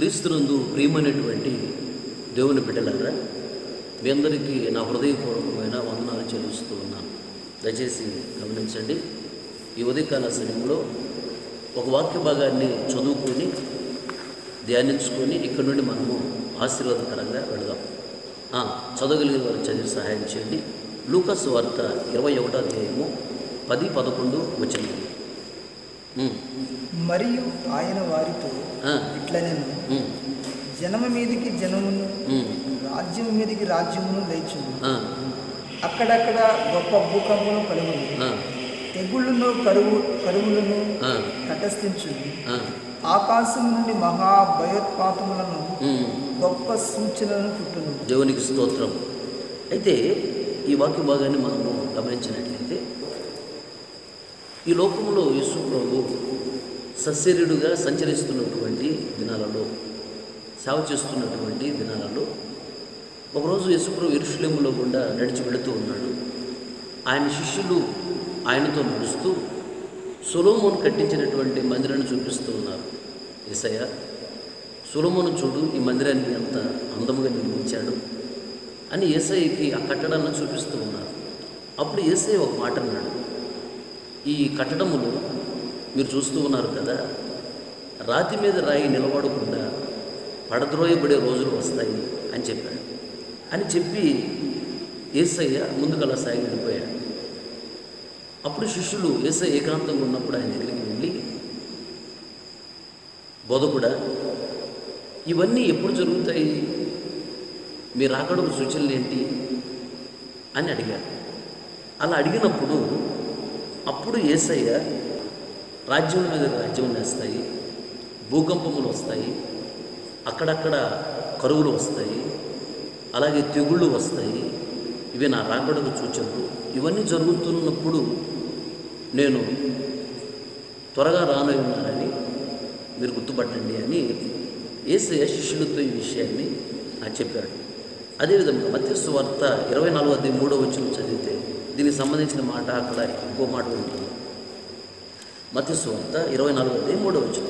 క్రీస్తునందు ప్రియమైనటువంటి దేవుని బిడ్డలారా మీ అందరికీ నా హృదయపూర్వకమైన వందనాలు చెల్లిస్తూ ఉన్నాను దయచేసి గమనించండి ఈ ఉదయకాల సమయంలో ఒక వాక్య భాగాన్ని చదువుకొని ధ్యానించుకొని ఇక్కడ నుండి మనము ఆశీర్వాదకరంగా వెళదాం ఆ, చదవగలిగిన వారు చదివి సహాయం చేయండి లూకస్ వార్త ఇరవై ఒకటో అధ్యాయము పది పదకొండు వచ్చింది మరియు ఆయన వారితో ఇట్లా నేను జనము మీదికి జనమును రాజ్యం మీదికి రాజ్యమును లేచును అక్కడక్కడ గొప్ప భూకంపములు కలుగును తెగుళ్ళను కరువు కరువులను తటస్థించును ఆకాశం నుండి మహా భయోత్పాతములను గొప్ప సూచనలను పుట్టును దేవునికి స్తోత్రం అయితే ఈ వాక్య భాగాన్ని మనము గమనించినట్లయితే ఈ లోకంలో యేసు ప్రభు సశరీరుడుగా సంచరిస్తున్నటువంటి దినాలలో సేవ చేస్తున్నటువంటి దినాలలో ఒకరోజు యేసుప్రభు ఇరుషులేములో గుండా నడిచి వెళుతూ ఉన్నాడు ఆయన శిష్యులు ఆయనతో నడుస్తూ సొలోమోను కట్టించినటువంటి మందిరాన్ని చూపిస్తూ ఉన్నారు ఏసయ్య సొలోమోను చూడు ఈ మందిరాన్ని ఎంత అందముగా నిర్మించాడు అని ఏసఐకి ఆ కట్టడాన్ని చూపిస్తూ ఉన్నారు అప్పుడు ఏసఐ ఒక మాట అన్నాడు ఈ కట్టడములు మీరు చూస్తూ ఉన్నారు కదా రాతి మీద రాయి నిలబడకుండా పడద్రోయబడే రోజులు వస్తాయి అని చెప్పాడు అని చెప్పి ఏసయ్య ముందుకలా సాగి వెళ్ళిపోయాడు అప్పుడు శిష్యులు ఏసై ఏకాంతంగా ఉన్నప్పుడు ఆయన దగ్గరికి వెళ్ళి బోధకుడా ఇవన్నీ ఎప్పుడు జరుగుతాయి మీ రాకడకు సూచనలు ఏంటి అని అడిగారు అలా అడిగినప్పుడు అప్పుడు ఏసయ్య రాజ్యం మీద రాజ్యం వేస్తాయి భూకంపములు వస్తాయి అక్కడక్కడ కరువులు వస్తాయి అలాగే తెగుళ్ళు వస్తాయి ఇవి నా రాకడకు సూచనలు ఇవన్నీ జరుగుతున్నప్పుడు నేను త్వరగా రానై ఉన్నానని మీరు గుర్తుపట్టండి అని ఏసయ్య శిష్యులతో ఈ విషయాన్ని నాకు చెప్పాడు అదేవిధంగా మత్స్సు వార్త ఇరవై నాలుగు అద్దె మూడో వచ్చిన చదివితే దీనికి సంబంధించిన మాట అక్కడ ఇంకో మాట ఉంటుంది మత్స్సు వార్త ఇరవై నాలుగు అద్దె మూడో వచ్చిన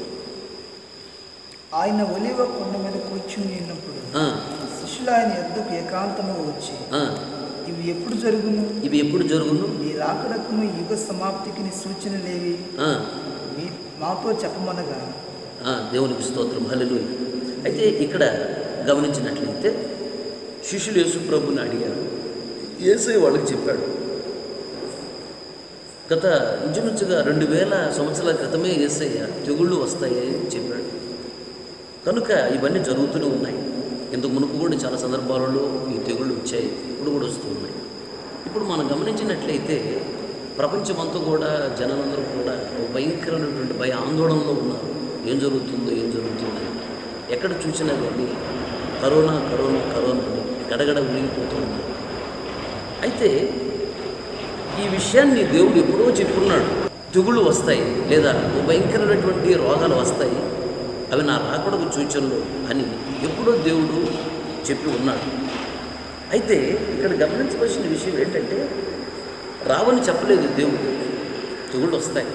ఆయన ఒలివ కొండ మీద కూర్చుని ఉన్నప్పుడు శిష్యులు ఆయన ఎద్దుకు ఏకాంతముగా వచ్చి ఇవి ఎప్పుడు జరుగును ఇవి ఎప్పుడు జరుగును నీ రాకడకును యుగ సమాప్తికి నీ సూచనలేవి ఆ, మీ మాతో చెప్పమనగా ఆ, దేవునికి స్తోత్రం హల్లెలూయ అయితే ఇక్కడ గమనించినట్లయితే శిష్యులు యేసు ప్రభుని అడిగారు యేసై వాళ్ళకి చెప్పాడు గత ఇంచుమించుగా రెండు వేల సంవత్సరాల క్రితమే యేసయ్య తెగుళ్ళు వస్తాయి అని చెప్పాడు కనుక ఇవన్నీ జరుగుతూనే ఉన్నాయి ఇంతకు మునుపు కూడా చాలా సందర్భాలలో ఈ తెగుళ్ళు వచ్చాయి ఇప్పుడు కూడా వస్తూ ఉన్నాయి ఇప్పుడు మనం గమనించినట్లయితే ప్రపంచమంతా కూడా జనాలందరూ కూడా ఒక భయంకరమైనటువంటి భయ ఆందోళనలో ఉన్నారు ఏం జరుగుతుందో ఏం జరుగుతుందో అని. ఎక్కడ చూసినా కానీ కరోనా కరోనా కరోనా అని గడగడ ఉనిగిపోతూ ఉన్నారు అయితే ఈ విషయాన్ని దేవుడు ఎప్పుడో చెప్పున్నాడు తెగుళ్ళు వస్తాయి లేదా ఓ భయంకరమైనటువంటి రోగాలు వస్తాయి అవి నా రాకడకు సూచనలు అని ఎప్పుడో దేవుడు చెప్పి ఉన్నాడు అయితే ఇక్కడ గమనించవలసిన విషయం ఏంటంటే రావని చెప్పలేదు దేవుడు తెగుళ్ళు వస్తాయి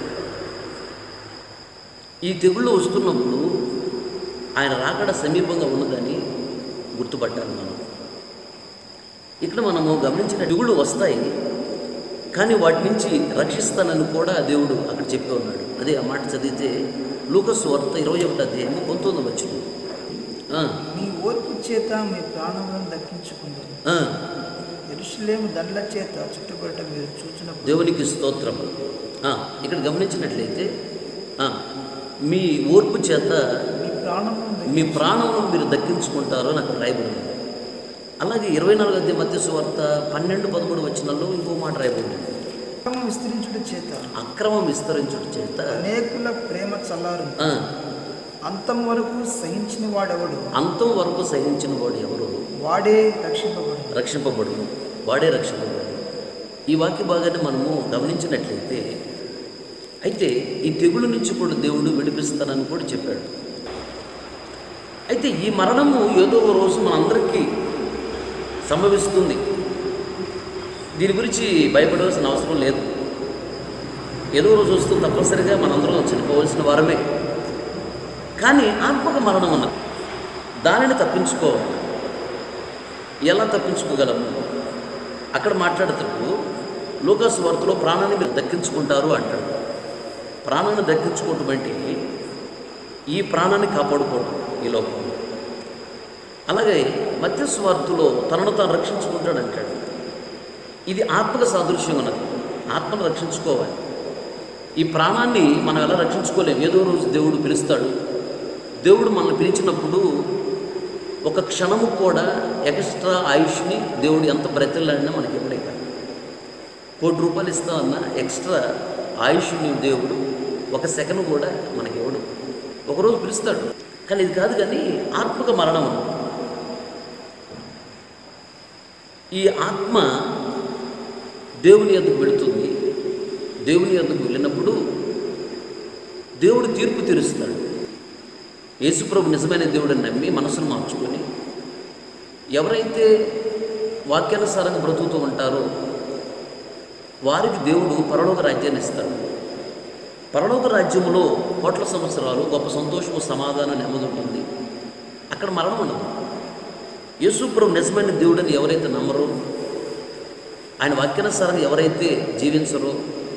ఈ తెగుళ్ళు వస్తున్నప్పుడు ఆయన రాకడ సమీపంగా ఉన్నదని గుర్తుపట్టాలి మనం ఇక్కడ మనము గమనించిన తెగుళ్ళు వస్తాయి కానీ వాటి నుంచి రక్షిస్తానని కూడా దేవుడు అక్కడ చెప్పి ఉన్నాడు అదే ఆ మాట చదివితే లూకస్ వార్త ఇరవై ఒకటి అధ్యాయం పంతొమ్మిది వచ్చింది మీ ఓర్పు చేత మీ ప్రాణములను దక్కించుకుందాం ఎరుషులేము దండ్ల చేత చుట్టుబడటం మీరు చూచినప్పుడు దేవునికి స్తోత్రం ఆ, ఇక్కడ గమనించినట్లయితే ఆ, మీ ఓర్పు చేత మీ ప్రాణములను మీ ప్రాణమును మీరు దక్కించుకుంటారు అని అక్కడ రాయబడింది అలాగే ఇరవై నాలుగు అధ్యాయం మధ్య సువార్త పన్నెండు పదమూడు వచ్చినల్లో ఇంకో మాట రాయబడింది అక్రమం విస్తరించుట చేత అక్రమం విస్తరించుట చేత అనేకుల ప్రేమ చల్లారు ఆ, అంతం వరకు సహించిన వాడెవడు అంతం వరకు సహించిన వాడు ఎవరు వాడే రక్షింపబడు రక్షింపబడును వాడే రక్షింపబడు ఈ వాక్య భాగాన్ని మనము గమనించినట్లయితే అయితే ఈ తెగులు నుంచి కూడా దేవుడు విడిపిస్తానని కూడా చెప్పాడు అయితే ఈ మరణము ఏదో ఒక రోజు మనందరికీ సంభవిస్తుంది దీని గురించి భయపడవలసిన అవసరం లేదు ఏదో రోజు వస్తుంది తప్పనిసరిగా మనందరం చనిపోవలసిన వారమే కానీ ఆత్మక మరణం ఉన్నది దానిని తప్పించుకోవాలి ఎలా తప్పించుకోగలము అక్కడ మాట్లాడుతూ లోకాసు వార్తలో ప్రాణాన్ని మీరు దక్కించుకుంటారు అంటాడు ప్రాణాన్ని దక్కించుకోవటం అంటే ఈ ప్రాణాన్ని కాపాడుకోవడం ఈ లోకంలో అలాగే మధ్య స్వార్థలో తనను తాను రక్షించుకుంటాడు అంటాడు ఇది ఆత్మక సాదృశ్యం ఉన్నది ఆత్మను రక్షించుకోవాలి ఈ ప్రాణాన్ని మనం ఎలా రక్షించుకోలేము ఏదో రోజు దేవుడు పిలుస్తాడు దేవుడు మనల్ని పిలిచినప్పుడు ఒక క్షణము కూడా ఎక్స్ట్రా ఆయుష్ని దేవుడు ఎంత బ్రతిలాడినా మనకి ఇవ్వడే కాదు కోటి రూపాయలు ఇస్తామన్నా ఎక్స్ట్రా ఆయుష్ని దేవుడు ఒక సెకండ్ కూడా మనకి ఇవ్వడు ఒకరోజు పిలుస్తాడు కానీ ఇది కాదు కానీ ఆత్మక మరణం ఉంది ఈ ఆత్మ దేవుని ఎందుకు వెళుతుంది దేవుని ఎందుకు వెళ్ళినప్పుడు దేవుడు తీర్పు తీరుస్తాడు యేసుప్రభు నిజమైన దేవుడిని నమ్మి మనసును మార్చుకొని ఎవరైతే వాక్యానుసారంగా బ్రతుకుతూ ఉంటారో వారికి దేవుడు పరలోక రాజ్యాన్ని ఇస్తాడు పరలోక రాజ్యంలో కోట్ల సంవత్సరాలు గొప్ప సంతోషము సమాధానం నెమ్మది ఉంటుంది అక్కడ మరణం ఉండదు యేసుప్రభు నిజమైన దేవుడని ఎవరైతే నమ్మరో ఆయన వాక్యానుసారంగా ఎవరైతే జీవించరో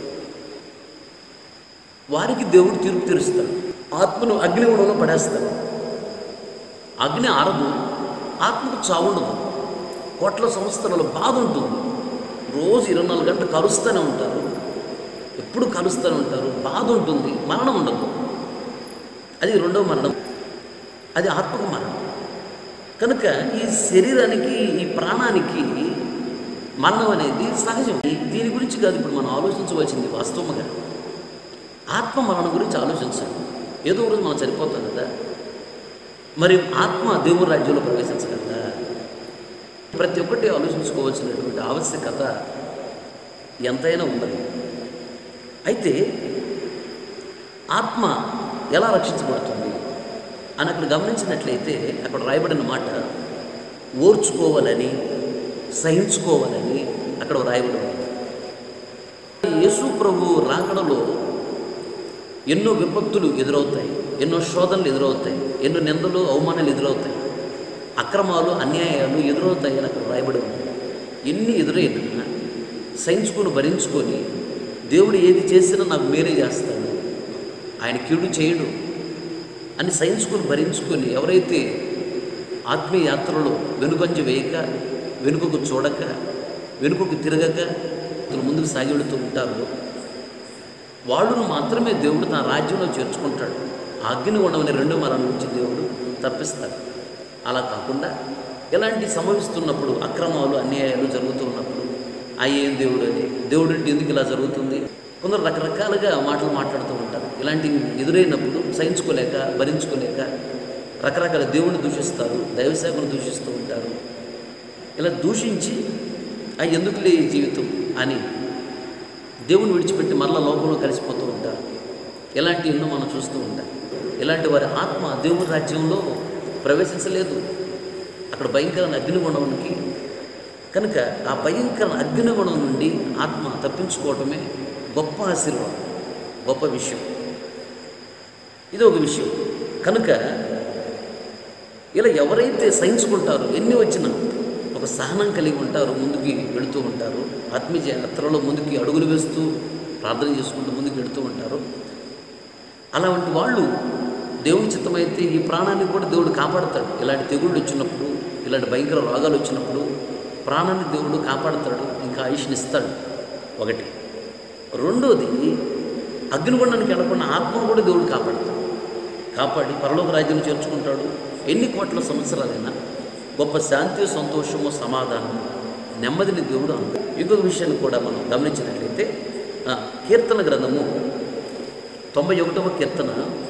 వారికి దేవుడు తీర్పు తీరుస్తాడు ఆత్మను అగ్నిగుణంలో పడేస్తాడు అగ్ని ఆరదు ఆత్మకు చావుండదు కోట్ల సంవత్సరాల బాధ ఉంటుంది రోజు ఇరవై నాలుగు గంటలు కలుస్తూనే ఉంటారు ఎప్పుడు కలుస్తూనే ఉంటారు బాధ ఉంటుంది మరణం ఉండదు అది రెండవ మరణం అది ఆత్మకు మరణం కనుక ఈ శరీరానికి ఈ ప్రాణానికి మరణం అనేది సహజం దీని గురించి కాదు ఇప్పుడు మనం ఆలోచించవలసింది వాస్తవంగా ఆత్మ మరణం గురించి ఆలోచించాలి ఏదో ఒక రోజు మనం చనిపోతాం కదా మరి ఆత్మ దేవుని రాజ్యంలో ప్రవేశించగలదా ప్రతి ఒక్కటి ఆలోచించుకోవాల్సినటువంటి ఆవశ్యకత ఎంతైనా ఉన్నది అయితే ఆత్మ ఎలా రక్షించబడుతుంది అని అక్కడ గమనించినట్లయితే అక్కడ రాయబడిన మాట ఓర్చుకోవాలని సహించుకోవాలని అక్కడ రాయబడి ఉంది యేసు ప్రభు రాకడలో ఎన్నో విపత్తులు ఎదురవుతాయి ఎన్నో శోధనలు ఎదురవుతాయి ఎన్నో నిందలు అవమానాలు ఎదురవుతాయి అక్రమాలు అన్యాయాలు ఎదురవుతాయి అని అక్కడ రాయబడి ఉంది ఎన్ని ఎదురైనా సహించుకొని భరించుకొని దేవుడు ఏది చేసినా నాకు మేరే చేస్తాడు ఆయన కీడు చేయడు అని సహించుకొని భరించుకొని ఎవరైతే ఆత్మీయ యాత్రలో వెనుకంజ వేయక వెనుకకు చూడక వెనుకకు తిరగక అతను ముందుకు సాగి వెళుతూ ఉంటారు వాళ్ళను మాత్రమే దేవుడు తన రాజ్యంలో చేర్చుకుంటాడు ఆ అగ్ని ఉండవని రెండు మరణం నుంచి దేవుడు తప్పిస్తాడు అలా కాకుండా ఇలాంటి సంభవిస్తున్నప్పుడు అక్రమాలు అన్యాయాలు జరుగుతూ ఉన్నప్పుడు ఆ ఏం దేవుడు అని దేవుడు అంటే ఎందుకు ఇలా జరుగుతుంది కొందరు రకరకాలుగా మాటలు మాట్లాడుతూ ఉంటారు ఇలాంటివి ఎదురైనప్పుడు సహించుకోలేక భరించుకోలేక రకరకాల దేవుడిని దూషిస్తారు దైవసేవను దూషిస్తూ ఉంటారు ఇలా దూషించి ఆ ఎందుకులే ఈ జీవితం అని దేవుని విడిచిపెట్టి మరలా లోకంలో కలిసిపోతూ ఉంటారు ఇలాంటి ఎన్నో మనం చూస్తూ ఉంటాం ఇలాంటి వారి ఆత్మ దేవుని రాజ్యంలో ప్రవేశించలేదు అక్కడ భయంకరమైన అగ్నిగుణానికి కనుక ఆ భయంకర అగ్నిగుణం నుండి ఆత్మ తప్పించుకోవటమే గొప్ప ఆశీర్వాదం గొప్ప విషయం ఇది ఒక విషయం కనుక ఇలా ఎవరైతే సహించుకుంటారో ఎన్ని వచ్చినా ఒక సహనం కలిగి ఉంటారు ముందుకి వెళుతూ ఉంటారు ఆత్మీయ యాత్రలో ముందుకి అడుగులు వేస్తూ ప్రార్థన చేసుకుంటూ ముందుకు వెళుతూ ఉంటారు అలాంటి వాళ్ళు దేవుని చిత్తమైతే ఈ ప్రాణాన్ని కూడా దేవుడు కాపాడతాడు ఇలాంటి తెగుళ్ళు వచ్చినప్పుడు ఇలాంటి భయంకర రోగాలు వచ్చినప్పుడు ప్రాణాన్ని దేవుడు కాపాడతాడు ఇంకా ఆయుష్ని ఇస్తాడు ఒకటి రెండోది అగ్నిగుండానికి వెళ్ళకుండా ఆత్మను కూడా దేవుడు కాపాడతాడు కాపాడి పరలోక రాజ్యం చేర్చుకుంటాడు ఎన్ని కోట్ల సంవత్సరాలైనా గొప్ప శాంతి సంతోషము సమాధానము నెమ్మదిని దేవుడు అంటాడు ఇంకొక విషయాన్ని కూడా మనం గమనించినట్లయితే ఆ, కీర్తన గ్రంథము తొంభై ఒకటవ కీర్తన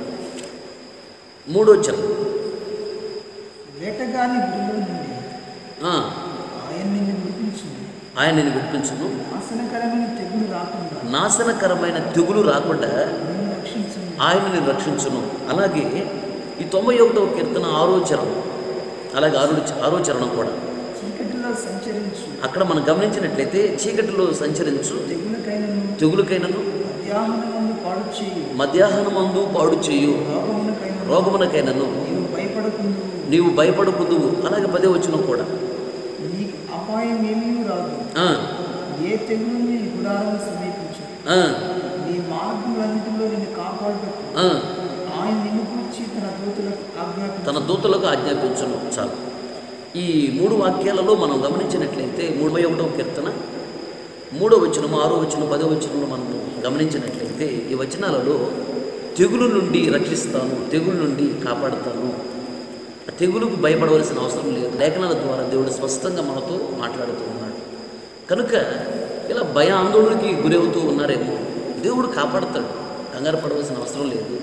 మూడో చరణం వేటగాని గురిలో నుండి ఆ, ఆయన నిన్ను విడిపించింది ఆయన నేను విడిపించును నాశనకరమైన తెగులు రాకుండా నాశనకరమైన తెగులు రాకుండా నిన్ను రక్షించింది ఆయన నేను రక్షించును అలాగే ఈ తొంభై ఒకటవ కీర్తన ఆరో చరణం అలాగే ఆరో ఆరో చరణం కూడా చీకటిలో సంచరించు అక్కడ మనం గమనించినట్లయితే చీకటిలో సంచరించు తెగులకైనను తెగులుకైనను మధ్యాహ్నమందు పాడు చేయు మధ్యాహ్నమందు పాడు చేయు రోగమునకైనను రోగమునకైనను నీవు భయపడకుందు నీవు భయపడకుదువు అలాగే పదే వచ్చిన కూడా నీకు అపాయం ఏమీ రాదు ఆ, ఏ తెగులు నీ గుడారం సమీపించు ఆ, నీ మార్గములన్నిటిలో నిన్ను కాపాడుటకు ఆ. ఆయన నిన్ను గురించి తన దూతలకు ఆజ్ఞాపించు తన దూతలకు ఆజ్ఞాపించును చాలు ఈ మూడు వాక్యాలలో మనం గమనించినట్లయితే ముప్పై ఒకటవ కీర్తన మూడో వచనము ఆరో వచనం పదో వచనంలో మనం గమనించినట్లయితే ఈ వచనాలలో తెగులు నుండి రక్షిస్తాను తెగులు నుండి కాపాడుతాను ఆ తెగులుకు భయపడవలసిన అవసరం లేదు లేఖనాల ద్వారా దేవుడు స్పష్టంగా మనతో మాట్లాడుతూ ఉన్నాడు కనుక ఇలా భయ ఆందోళనకి గురవుతూ ఉన్నారేమో దేవుడు కాపాడుతాడు కంగారు పడవలసిన అవసరం లేదు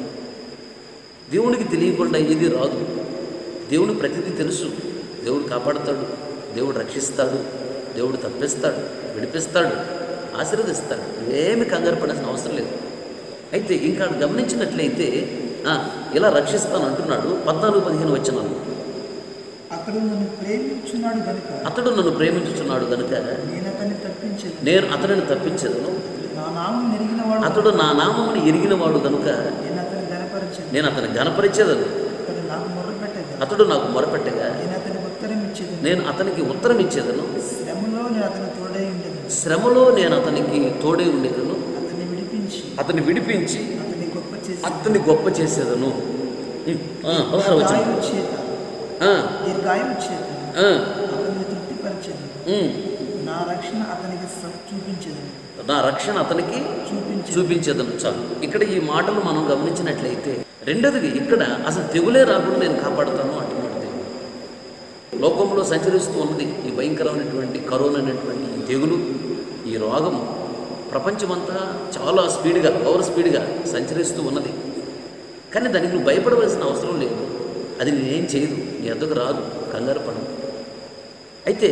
దేవునికి తెలియకుండా ఏది రాదు దేవుని ప్రతిదీ తెలుసు దేవుడు కాపాడుతాడు దేవుడు రక్షిస్తాడు దేవుడు తప్పిస్తాడు విడిపిస్తాడు ఆశీర్వదిస్తాడు ఏమి కంగారు పడాల్సిన అవసరం లేదు అయితే ఇంకా గమనించినట్లయితే ఆ, ఇలా రక్షిస్తాను అంటున్నాడు పద్నాలుగు పదిహేను వచ్చినాను అతడు నన్ను ప్రేమించున్నాడు గనుక అతడు నన్ను ప్రేమించుచున్నాడు గనుక నేను అతన్ని తప్పించేది నేను అతనిని తప్పించదను నా నామం ఎరిగిన వాడు అతడు నా నామమును ఎరిగినవాడు గనుక నేను అతన్ని గనపరిచేది నేను అతని గనపరిచేదను అతడు నాకు మొర్రపెట్టేది అతడు నాకు మొరపెట్టగా నేను అతనికి ఉత్తరం ఇచ్చేది నేను అతనికి ఉత్తరం ఇచ్చేదను శ్రమలో నేను అతని తోడై ఉండేది శ్రమలో నేను అతనికి తోడే ఉండేదను అతన్ని విడిపించి అతన్ని విడిపించి అతన్ని గొప్ప చేసి అతన్ని గొప్ప చేసేదను ఉమ్, ఆ, పదహారు వచ్చిన గాయం చేత దీర్ఘాయువు చేత అతన్ని తృప్తిపరిచేది నా రక్షణ అతనికి స- చూపించేది నా రక్షణ అతనికి చూపించేది చూపించేదను చాలు ఇక్కడ ఈ మాటలు మనం గమనించినట్లయితే రెండోది ఇక్కడ అసలు తెగులే రాకుండా నేను కాపాడుతాను అంటున్నాడు దేవుడు లోకంలో సంచరిస్తూ ఉన్నది ఈ భయంకరమైనటువంటి కరోనా అనేటువంటి ఈ తెగులు ఈ రోగం ప్రపంచమంతా చాలా స్పీడ్గా ఓవర్ స్పీడ్గా సంచరిస్తూ ఉన్నది కానీ దానికి నువ్వు భయపడవలసిన అవసరం లేదు అది నేనేం చేయదు నీ ఎద్దకు రాదు కంగారు పడదు అయితే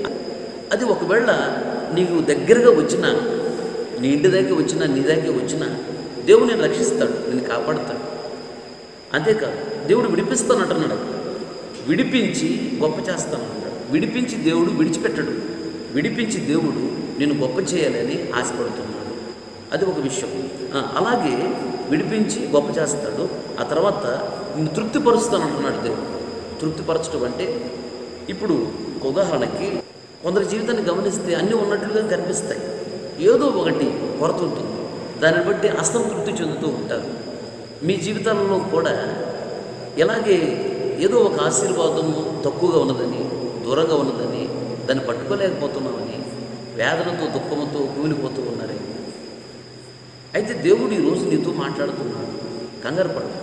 అది ఒకవేళ నీకు దగ్గరగా వచ్చినా నీ ఇంటి దగ్గర వచ్చినా నీ దగ్గర వచ్చినా దేవుడు నేను రక్షిస్తాడు నేను కాపాడుతాడు అంతేకాదు దేవుడు విడిపిస్తాను అంటున్నాడు విడిపించి గొప్ప చేస్తాను అంటాడు విడిపించి దేవుడు విడిచిపెట్టడు విడిపించి దేవుడు నేను గొప్ప చేయాలని ఆశపడుతున్నాడు అది ఒక విషయం ఆ, అలాగే విడిపించి గొప్ప చేస్తాడు ఆ తర్వాత నిన్ను తృప్తిపరుస్తాను అంటున్నాడు దేవుడు తృప్తిపరచడం అంటే ఇప్పుడు ఒక ఉదాహరణకి కొందరి జీవితాన్ని గమనిస్తే అన్నీ ఉన్నట్లుగా కనిపిస్తాయి ఏదో ఒకటి కొరత ఉంటుంది దాన్ని బట్టి అసంతృప్తి చెందుతూ ఉంటారు మీ జీవితాలలో కూడా ఎలాగే ఏదో ఒక ఆశీర్వాదము తక్కువగా ఉన్నదని దూరంగా ఉన్నదని దాన్ని పట్టుకోలేకపోతున్నామని వేదనతో దుఃఖంతో కూలిపోతూ ఉన్నారే అయితే దేవుడు ఈరోజు నీతో మాట్లాడుతున్నాడు కంగారు పడకు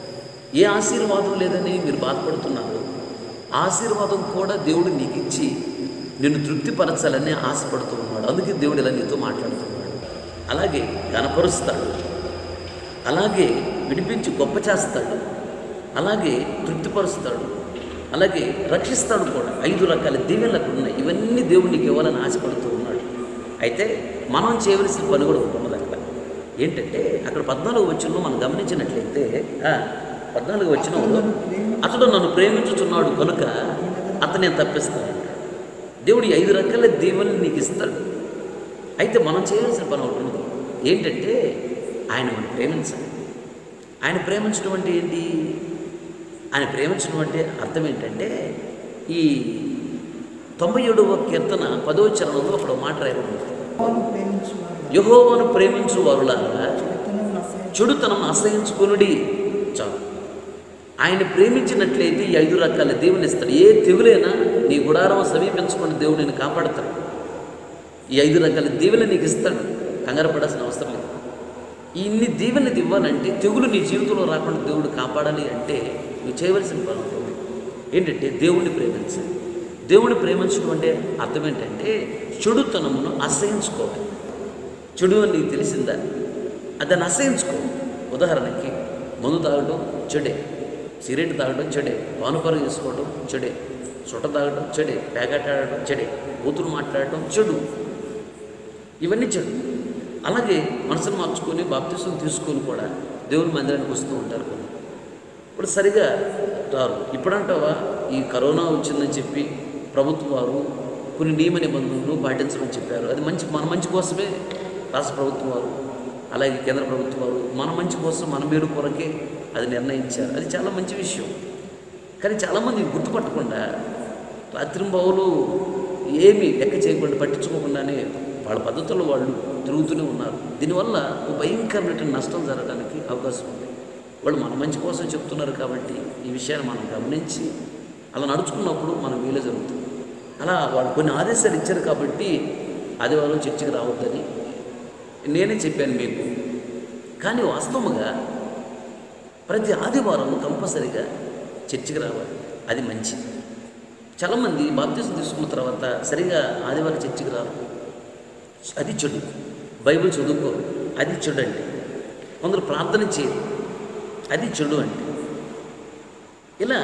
ఏ ఆశీర్వాదం లేదని మీరు బాధపడుతున్నారు ఆశీర్వాదం కూడా దేవుడు నీకు ఇచ్చి నిన్ను తృప్తిపరచాలని ఆశపడుతూ ఉన్నాడు అందుకే దేవుడు ఇలా నీతో మాట్లాడుతున్నాడు అలాగే కనపరుస్తాడు అలాగే విడిపించి గొప్ప చేస్తాడు అలాగే తృప్తిపరుస్తాడు అలాగే రక్షిస్తాడు కూడా ఐదు రకాల దీవెనలు అక్కడ ఉన్నాయి ఇవన్నీ దేవుడికి ఇవ్వాలని ఆశపడుతూ ఉన్నాడు అయితే మనం చేయవలసిన పని కూడా ఒకటి ఉన్నది అక్కడ ఏంటంటే అక్కడ పద్నాలుగు వచ్చిన మనం గమనించినట్లయితే ఆ, పద్నాలుగు వచ్చిన అతడు నన్ను ప్రేమించుచున్నాడు కనుక అతను నేను తప్పిస్తాను దేవుడు ఈ ఐదు రకాల దీవెనలు నీకు ఇస్తాడు అయితే మనం చేయాల్సిన పని ఒకటి ఉంది ఏంటంటే ఆయన మనం ప్రేమించాలి ఆయన ప్రేమించడం అంటే ఏంటి ఆయన ప్రేమించడం అంటే అర్థం ఏంటంటే ఈ తొంభై ఏడవ కీర్తన పదో చరణంలో ఒక మాట రాయబడింది యెహోవాను ప్రేమించువారు యహోవాను ప్రేమించు వారులారా చెడుతనం అసహ్యం చెడుతనం అసహించుకునుడి చాలు ఆయన ప్రేమించినట్లయితే ఈ ఐదు రకాల దేవుని ఇస్తాడు ఏ తెగులైనా నీ గుడారం సమీపించుకొని దేవుడు నేను కాపాడతాడు ఈ ఐదు రకాల దీవెనలు నీకు ఇస్తాడు కంగారు పడాల్సిన అవసరం లేదు ఇన్ని దీవెనలు ఇవ్వాలంటే తెగులు నీ జీవితంలో రాకుండా దేవుడు కాపాడాలి అంటే నువ్వు చేయవలసిన పని ఉంటుంది ఏంటంటే దేవుణ్ణి ప్రేమించాలి దేవుణ్ణి ప్రేమించడం అంటే అర్థం ఏంటంటే చెడుతనమును అసహించుకోవాలి చెడు అని నీకు తెలిసిందా అది దాన్ని అసహించుకో ఉదాహరణకి మందు తాగడం చెడే సిగరెట్ తాగడం చెడే పానుపర చేసుకోవడం చెడే చుట్ట తాగడం చెడే ప్యాకెట్ ఆడటం చెడే కూతురు మాట్లాడటం చెడు ఇవన్నీ చెడు అలాగే మనసును మార్చుకొని బాప్తిసం తీసుకొని కూడా దేవుని మందిరానికి వస్తూ ఉంటారు కొన్ని ఇప్పుడు సరిగా రారు ఇప్పుడంటావా ఈ కరోనా వచ్చిందని చెప్పి ప్రభుత్వం వారు కొన్ని నియమ నిబంధనలు పాటించమని చెప్పారు అది మంచి మన మంచి కోసమే రాష్ట్ర ప్రభుత్వం వారు అలాగే కేంద్ర ప్రభుత్వం వారు మన మంచి కోసం మన మేలు కొరకే అది నిర్ణయించారు అది చాలా మంచి విషయం కానీ చాలామంది ఇది గుర్తుపట్టకుండా రాత్రింబావులు ఏమీ లెక్క చేయకుండా పట్టించుకోకుండానే వాళ్ళ పద్ధతుల్లో వాళ్ళు తిరుగుతూనే ఉన్నారు దీనివల్ల ఒక భయంకరమైనటువంటి నష్టం జరగడానికి అవకాశం ఉంది వాళ్ళు మన మంచి కోసం చెప్తున్నారు కాబట్టి ఈ విషయాన్ని మనం గమనించి అలా నడుచుకున్నప్పుడు మనం వీలే జరుగుతుంది అలా వాళ్ళు కొన్ని ఆదేశాలు ఇచ్చారు కాబట్టి ఆదివారం చర్చికి రావద్దని నేనే చెప్పాను మీకు కానీ వాస్తవంగా ప్రతి ఆదివారం కంపల్సరిగా చర్చికి రావాలి అది మంచిది చాలామంది బాప్తీసం తీసుకున్న తర్వాత సరిగా ఆదివారం చర్చికి రారు అది చెడు బైబిల్ చదువుకోరు అది చెడు అండి కొందరు ప్రార్థన చేయరు అది చెడు అంటే ఇలా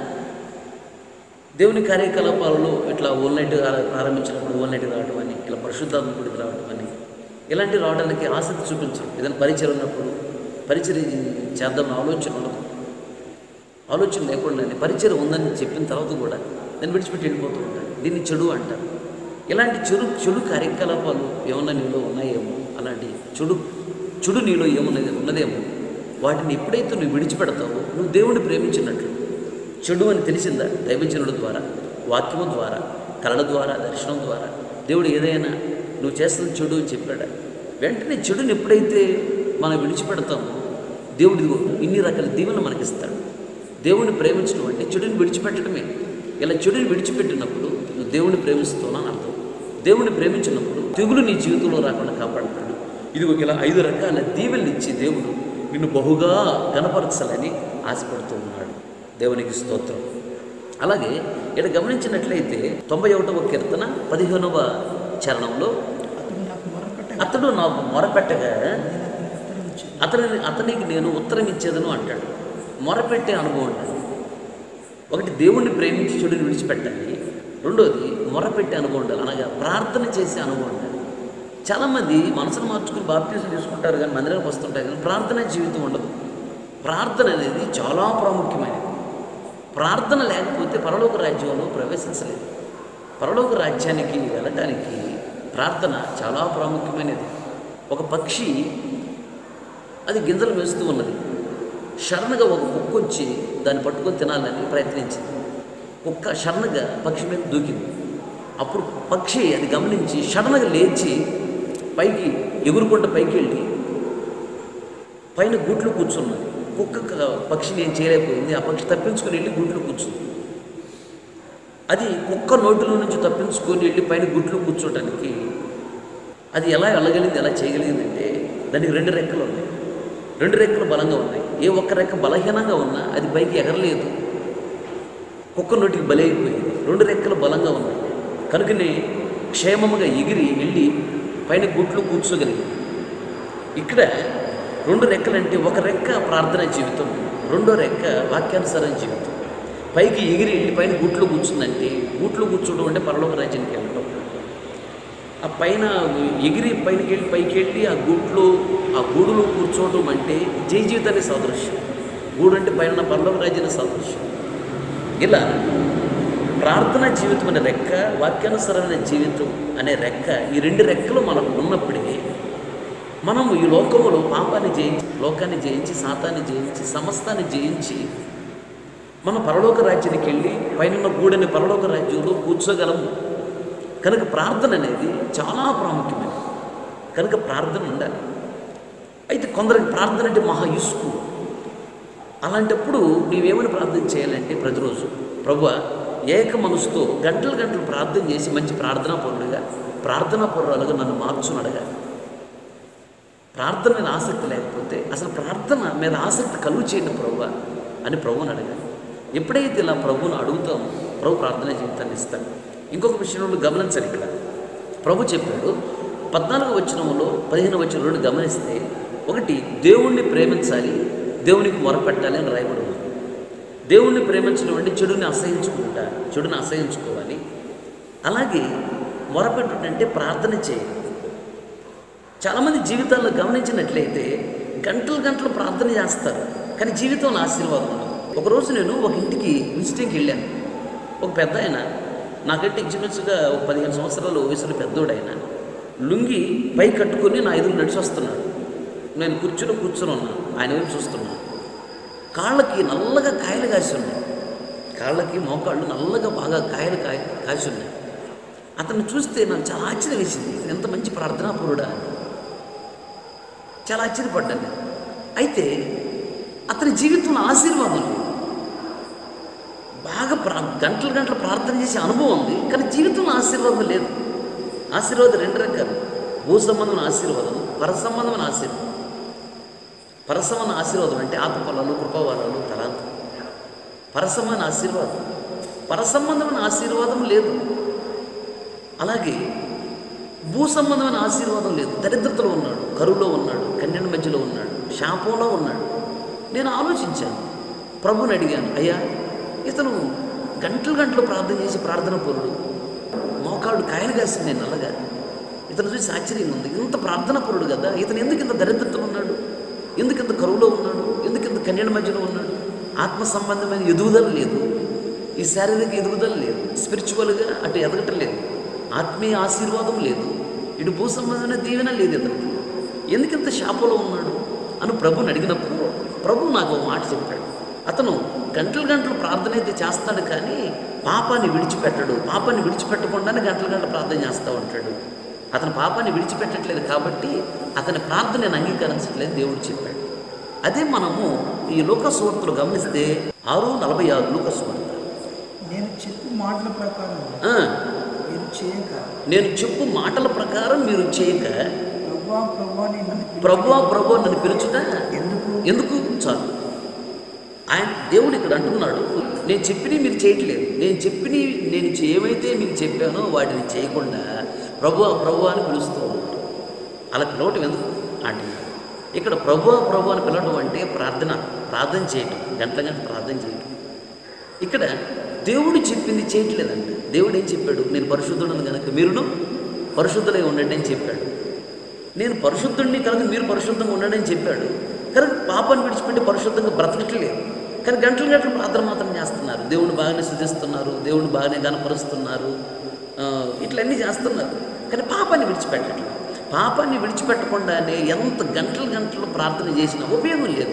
దేవుని కార్యకలాపాలలో ఇట్లా ఓల్ నైట్ ప్రారంభించినప్పుడు ఓల్ నైట్ రావడం అని ఇలా పరిశుద్ధాత్మ గుడికి రావడం అని ఇలాంటి రావడానికి ఆసక్తి చూపించడం ఏదైనా పరిచయం ఉన్నప్పుడు పరిచయం చేద్దాం ఆలోచన ఉండదు ఆలోచన లేకుండానే పరిచయం ఉందని చెప్పిన తర్వాత కూడా దాన్ని విడిచిపెట్టి వెళ్ళిపోతూ ఉంటాడు దీన్ని చెడు అంటారు ఇలాంటి చెడు చెడు కార్యకలాపాలు ఏమన్నా నీలో ఉన్నాయేమో అలాంటి చెడు చెడు నీలో ఏమున్నది ఉన్నదేమో వాటిని ఎప్పుడైతే నువ్వు విడిచిపెడతావో నువ్వు దేవుడిని ప్రేమించినట్లు చెడు అని తెలిసిందా దైవజనుల ద్వారా వాక్యము ద్వారా కళల ద్వారా దర్శనం ద్వారా దేవుడు ఏదైనా నువ్వు చేస్తున్న చెడు అని చెప్పాడా వెంటనే చెడుని ఎప్పుడైతే మనం విడిచిపెడతామో దేవుడు ఇదిగో ఇన్ని రకాల దీవెనలు మనకిస్తాడు దేవుడిని ప్రేమించడం అంటే చెడుని విడిచిపెట్టడమే ఇలా చెడుని విడిచిపెట్టినప్పుడు నువ్వు దేవుడిని ప్రేమిస్తున్నావు అర్థం దేవుడిని ప్రేమించినప్పుడు తెగులు నీ జీవితంలో రాకుండా కాపాడుతాడు ఇదిగో ఇలా ఐదు రకాల దీవెనలు ఇచ్చి దేవుడు నిన్ను బహుగా గణపరచాలని ఆశపడుతూ ఉన్నాడు దేవునికి స్తోత్రం అలాగే ఇక్కడ గమనించినట్లయితే తొంభై ఒకటవ కీర్తన పదిహేనవ చరణంలో అతడు నాకు మొరపెట్టగా అతడు నాకు మొరపెట్టగా నేను అతనికి ఉత్తరం ఇచ్చాను అతని అతనికి నేను ఉత్తరం ఇచ్చేదను అంటాడు మొరపెట్టే అనుభవం అంటాడు ఒకటి దేవుణ్ణి ప్రేమించి చెడుని విడిచిపెట్టాలి రెండోది మొరపెట్టే అనుభవం ఉండాలి అనగా ప్రార్థన చేసే అనుభవం ఉండాలి చాలామంది మనసును మార్చుకుని బాప్తీసం తీసుకుంటారు కానీ మందిరానికి వస్తుంటారు కానీ ప్రార్థన జీవితం ఉండదు ప్రార్థన అనేది చాలా ప్రాముఖ్యమైనది ప్రార్థన లేకపోతే పరలోక రాజ్యంలో ప్రవేశించలేదు పరలోక రాజ్యానికి వెళ్ళటానికి ప్రార్థన చాలా ప్రాముఖ్యమైనది ఒక పక్షి అది గింజలు వేస్తూ ఉన్నది షర్ణగా ఒక కుక్క వచ్చి దాన్ని పట్టుకొని తినాలని ప్రయత్నించింది కుక్క షర్ణగా పక్షి మీద దూకింది అప్పుడు పక్షి అది గమనించి షడన్గా లేచి పైకి ఎగురుకుంటూ పైకి వెళ్ళి పైన గూట్లో కూర్చున్నది కుక్క క- పక్షిని ఏం చేయలేకపోయింది ఆ పక్షి తప్పించుకొని వెళ్ళి గూట్లో కూర్చుంది అది కుక్క నోటిలో నుంచి తప్పించుకొని వెళ్ళి పైన గుట్లో కూర్చోటానికి అది ఎలా వెళ్ళగలిగింది ఎలా చేయగలిగిందంటే దానికి రెండు రెక్కలు ఉన్నాయి రెండు రెక్కలు బలంగా ఉన్నాయి ఏ ఒక్క రెక్క బలహీనంగా ఉన్నా అది పైకి ఎగరలేదు కుక్క నోటికి బలైపోయింది రెండు రెక్కలు బలంగా ఉన్నాయి కనుకనే క్షేమముగా ఎగిరి వెళ్ళి పైన గుట్లు కూర్చోగలిగింది ఇక్కడ రెండు రెక్కలంటే ఒక రెక్క ప్రార్థన జీవితం రెండో రెక్క వాక్యానుసారం జీవితం పైకి ఎగిరి వెళ్ళి పైన గుట్లో కూర్చుందంటే గుట్లో కూర్చోవడం అంటే పరలోక రాజ్యానికి వెళ్ళటం ఆ పైన ఎగిరి పైనకి వెళ్ళి పైకి వెళ్ళి ఆ గూట్లో ఆ గూడులో కూర్చోవడం అంటే జై జీవితానికి సాదృశ్యం గూడు అంటే పైన పరలోక రాజ్యానికి సాదృశ్యం ఇలా ప్రార్థన జీవితం అనే రెక్క వాక్యానుసరమైన జీవితం అనే రెక్క ఈ రెండు రెక్కలు మనకు ఉన్నప్పటికీ మనము ఈ లోకములో పాపాన్ని జయించి లోకాన్ని జయించి సాతాన్ని జయించి సమస్తాన్ని జయించి మన పరలోక రాజ్యానికి వెళ్ళి పైన గూడని పరలోక రాజ్యంలో కూర్చోగలము కనుక ప్రార్థన అనేది చాలా ప్రాముఖ్యమైనది కనుక ప్రార్థన ఉండాలి అయితే కొందరికి ప్రార్థన అంటే మహా ఇసుకు అలాంటప్పుడు నీవేమని ప్రార్థన చేయాలంటే ప్రతిరోజు ప్రభు ఏక మనసుతో గంటలు గంటలు ప్రార్థన చేసి మంచి ప్రార్థనా పరుడుగా ప్రార్థనా పరురాలుగా నన్ను మార్చునడగా ప్రార్థన మీద ఆసక్తి లేకపోతే అసలు ప్రార్థన మీద ఆసక్తి కలుగు చేయండి ప్రభు అని ప్రభువుని అడగాలి ఎప్పుడైతే ఇలా ప్రభువుని అడుగుతామో ప్రభు ప్రార్థన జీవితాన్ని ఇస్తాడు ఇంకొక విషయంలో గమనించాలి ఇక్కడ ప్రభు చెప్పాడు పద్నాలుగు వచనంలో పదిహేను వచనంలో గమనిస్తే ఒకటి దేవుణ్ణి ప్రేమించాలి దేవునికి మొరపెట్టాలి అని రాయబడి ఉంది దేవుణ్ణి ప్రేమించడం అంటే చెడుని అసహించుకుంటా చెడుని అసహించుకోవాలి అలాగే మొరపెట్టడం అంటే ప్రార్థన చేయాలి చాలామంది జీవితాల్లో గమనించినట్లయితే గంటలు గంటలు ప్రార్థన చేస్తారు కానీ జీవితంలో ఆశీర్వాదం ఉండదు ఒకరోజు నేను ఒక ఇంటికి విజిటింగ్కి వెళ్ళాను ఒక పెద్ద ఆయన నాకంటే ఇంచుమించుగా ఒక పదిహేను సంవత్సరాలు వయసులో పెద్దోడు ఆయన లుంగి పై కట్టుకొని నా ఎదురు నడిచి వస్తున్నాడు నేను కూర్చుని కూర్చుని ఉన్నాను ఆయన వైపు చూస్తున్నాను కాళ్ళకి నల్లగా కాయలు కాసి ఉన్నాయి కాళ్ళకి మోకాళ్ళు నల్లగా బాగా కాయలు కాయ కాసి ఉన్నాయి అతన్ని చూస్తే నాకు చాలా ఆశ్చర్యం వేసింది ఇతను ఎంత మంచి ప్రార్థనాపరుడా అని చాలా ఆశ్చర్యపడ్డాను నేను. అయితే అతని జీవితంలో ఆశీర్వాదం లేదు బాగా ప్రా గంటలు గంటలు ప్రార్థన చేసే అనుభవం ఉంది కానీ జీవితంలో ఆశీర్వాదం లేదు ఆశీర్వాదం రెండు రకాలు భూ సంబంధమైన ఆశీర్వాదం పర సంబంధమైన ఆశీర్వాదం పరసమైన ఆశీర్వాదం అంటే ఆత్మఫలాలు కృపావరాలు తలాంతం పరసమైన ఆశీర్వాదం పరసంబంధమైన ఆశీర్వాదం లేదు అలాగే భూ సంబంధమైన ఆశీర్వాదం లేదు దరిద్రతలో ఉన్నాడు కరువులో ఉన్నాడు కన్యల మధ్యలో ఉన్నాడు శాపంలో ఉన్నాడు నేను ఆలోచించాను ప్రభుని అడిగాను అయ్యా ఇతను గంటలు గంటలు ప్రార్థన చేసి ప్రార్థన పరుడు మోకాళ్ళు కాయలు కాసింది నేను నల్లగా ఇతను చూసి ఆశ్చర్యంగా ఉంది ఇంత ప్రార్థన పరుడు కదా ఇతను ఎందుకు ఇంత దరిద్రతలో ఉన్నాడు ఎందుకు ఇంత కరువులో ఉన్నాడు ఎందుకు ఇంత కన్యల మధ్యలో ఉన్నాడు ఆత్మ సంబంధమైన ఎదుగుదల లేదు ఈ శారీరక ఎదుగుదల లేదు స్పిరిచువల్గా అటు ఎదగటం లేదు ఆత్మీయ ఆశీర్వాదం లేదు ఇటు భూ సంబంధమైన దీవెన లేదు ఇతనికి ఎందుకు ఇంత శాపంలో ఉన్నాడు అని ప్రభుని అడిగినప్పుడు ప్రభు నాకు ఒక మాట చెప్పాడు అతను గంటలు గంటలు ప్రార్థన అయితే చేస్తాడు కానీ పాపాన్ని విడిచిపెట్టడు పాపాన్ని విడిచిపెట్టకుండానే గంటలు గంటలు ప్రార్థన చేస్తూ ఉంటాడు అతను పాపాన్ని విడిచిపెట్టట్లేదు కాబట్టి అతని ప్రార్థన నేను అంగీకరించట్లేదు దేవుడు చెప్పాడు అదే మనము ఈ లోకస్వార్తలు గమనిస్తే ఆరు నలభై ఆరు లోకస్వార్త నేను చెప్పు మాటల ప్రకారం ఆ, మీరు చేయక నేను చెప్పు మాటల ప్రకారం మీరు చేయక ప్రభా ప్రభా నేను నన్ను పిలిచి- ప్రభువా ప్రభు నన్ను పిలుచుట ఎందుకు ఎందుకు చాలు ఆయన దేవుడు ఇక్కడ అంటున్నాడు నేను చెప్పినవి మీరు చేయట్లేదు నేను చెప్పినవి నేను చే- ఏమైతే మీకు చెప్పానో వాటిని చేయకుండా ప్రభు ప్రభు అని పిలుస్తూ ఉన్నారు అలా పిలవటం ఎందుకు అంటున్నాడు ఇక్కడ ప్రభు ప్రభు అని పిలవడం అంటే ప్రార్థన ప్రార్థన చేయటం గంటల గంట ప్రార్థన చేయటం ఇక్కడ దేవుడు చెప్పింది చేయట్లేదంట దేవుడు ఏం చెప్పాడు నేను పరిశుద్ధుడను కనుక మీరును పరిశుద్ధులై ఉండండి అని చెప్పాడు నేను పరిశుద్ధుడిని కనుక మీరు పరిశుద్ధంగా ఉండండి అని చెప్పాడు కానీ పాపాన్ని విడిచిపెట్టి పరిశుద్ధంగా బ్రతకట్లేదు కానీ గంటలు గంటలు ప్రార్థన మాత్రం చేస్తున్నారు దేవుని బాగానే శుద్ధిస్తున్నారు దేవుని బాగానే గనపరుస్తున్నారు ఆ, ఇట్లన్నీ చేస్తున్నారు కానీ పాపాన్ని విడిచిపెట్టట్లేదు పాపాన్ని విడిచిపెట్టకుండానే ఎంత గంటలు గంటలు ప్రార్థన చేసినా ఉపయోగం లేదు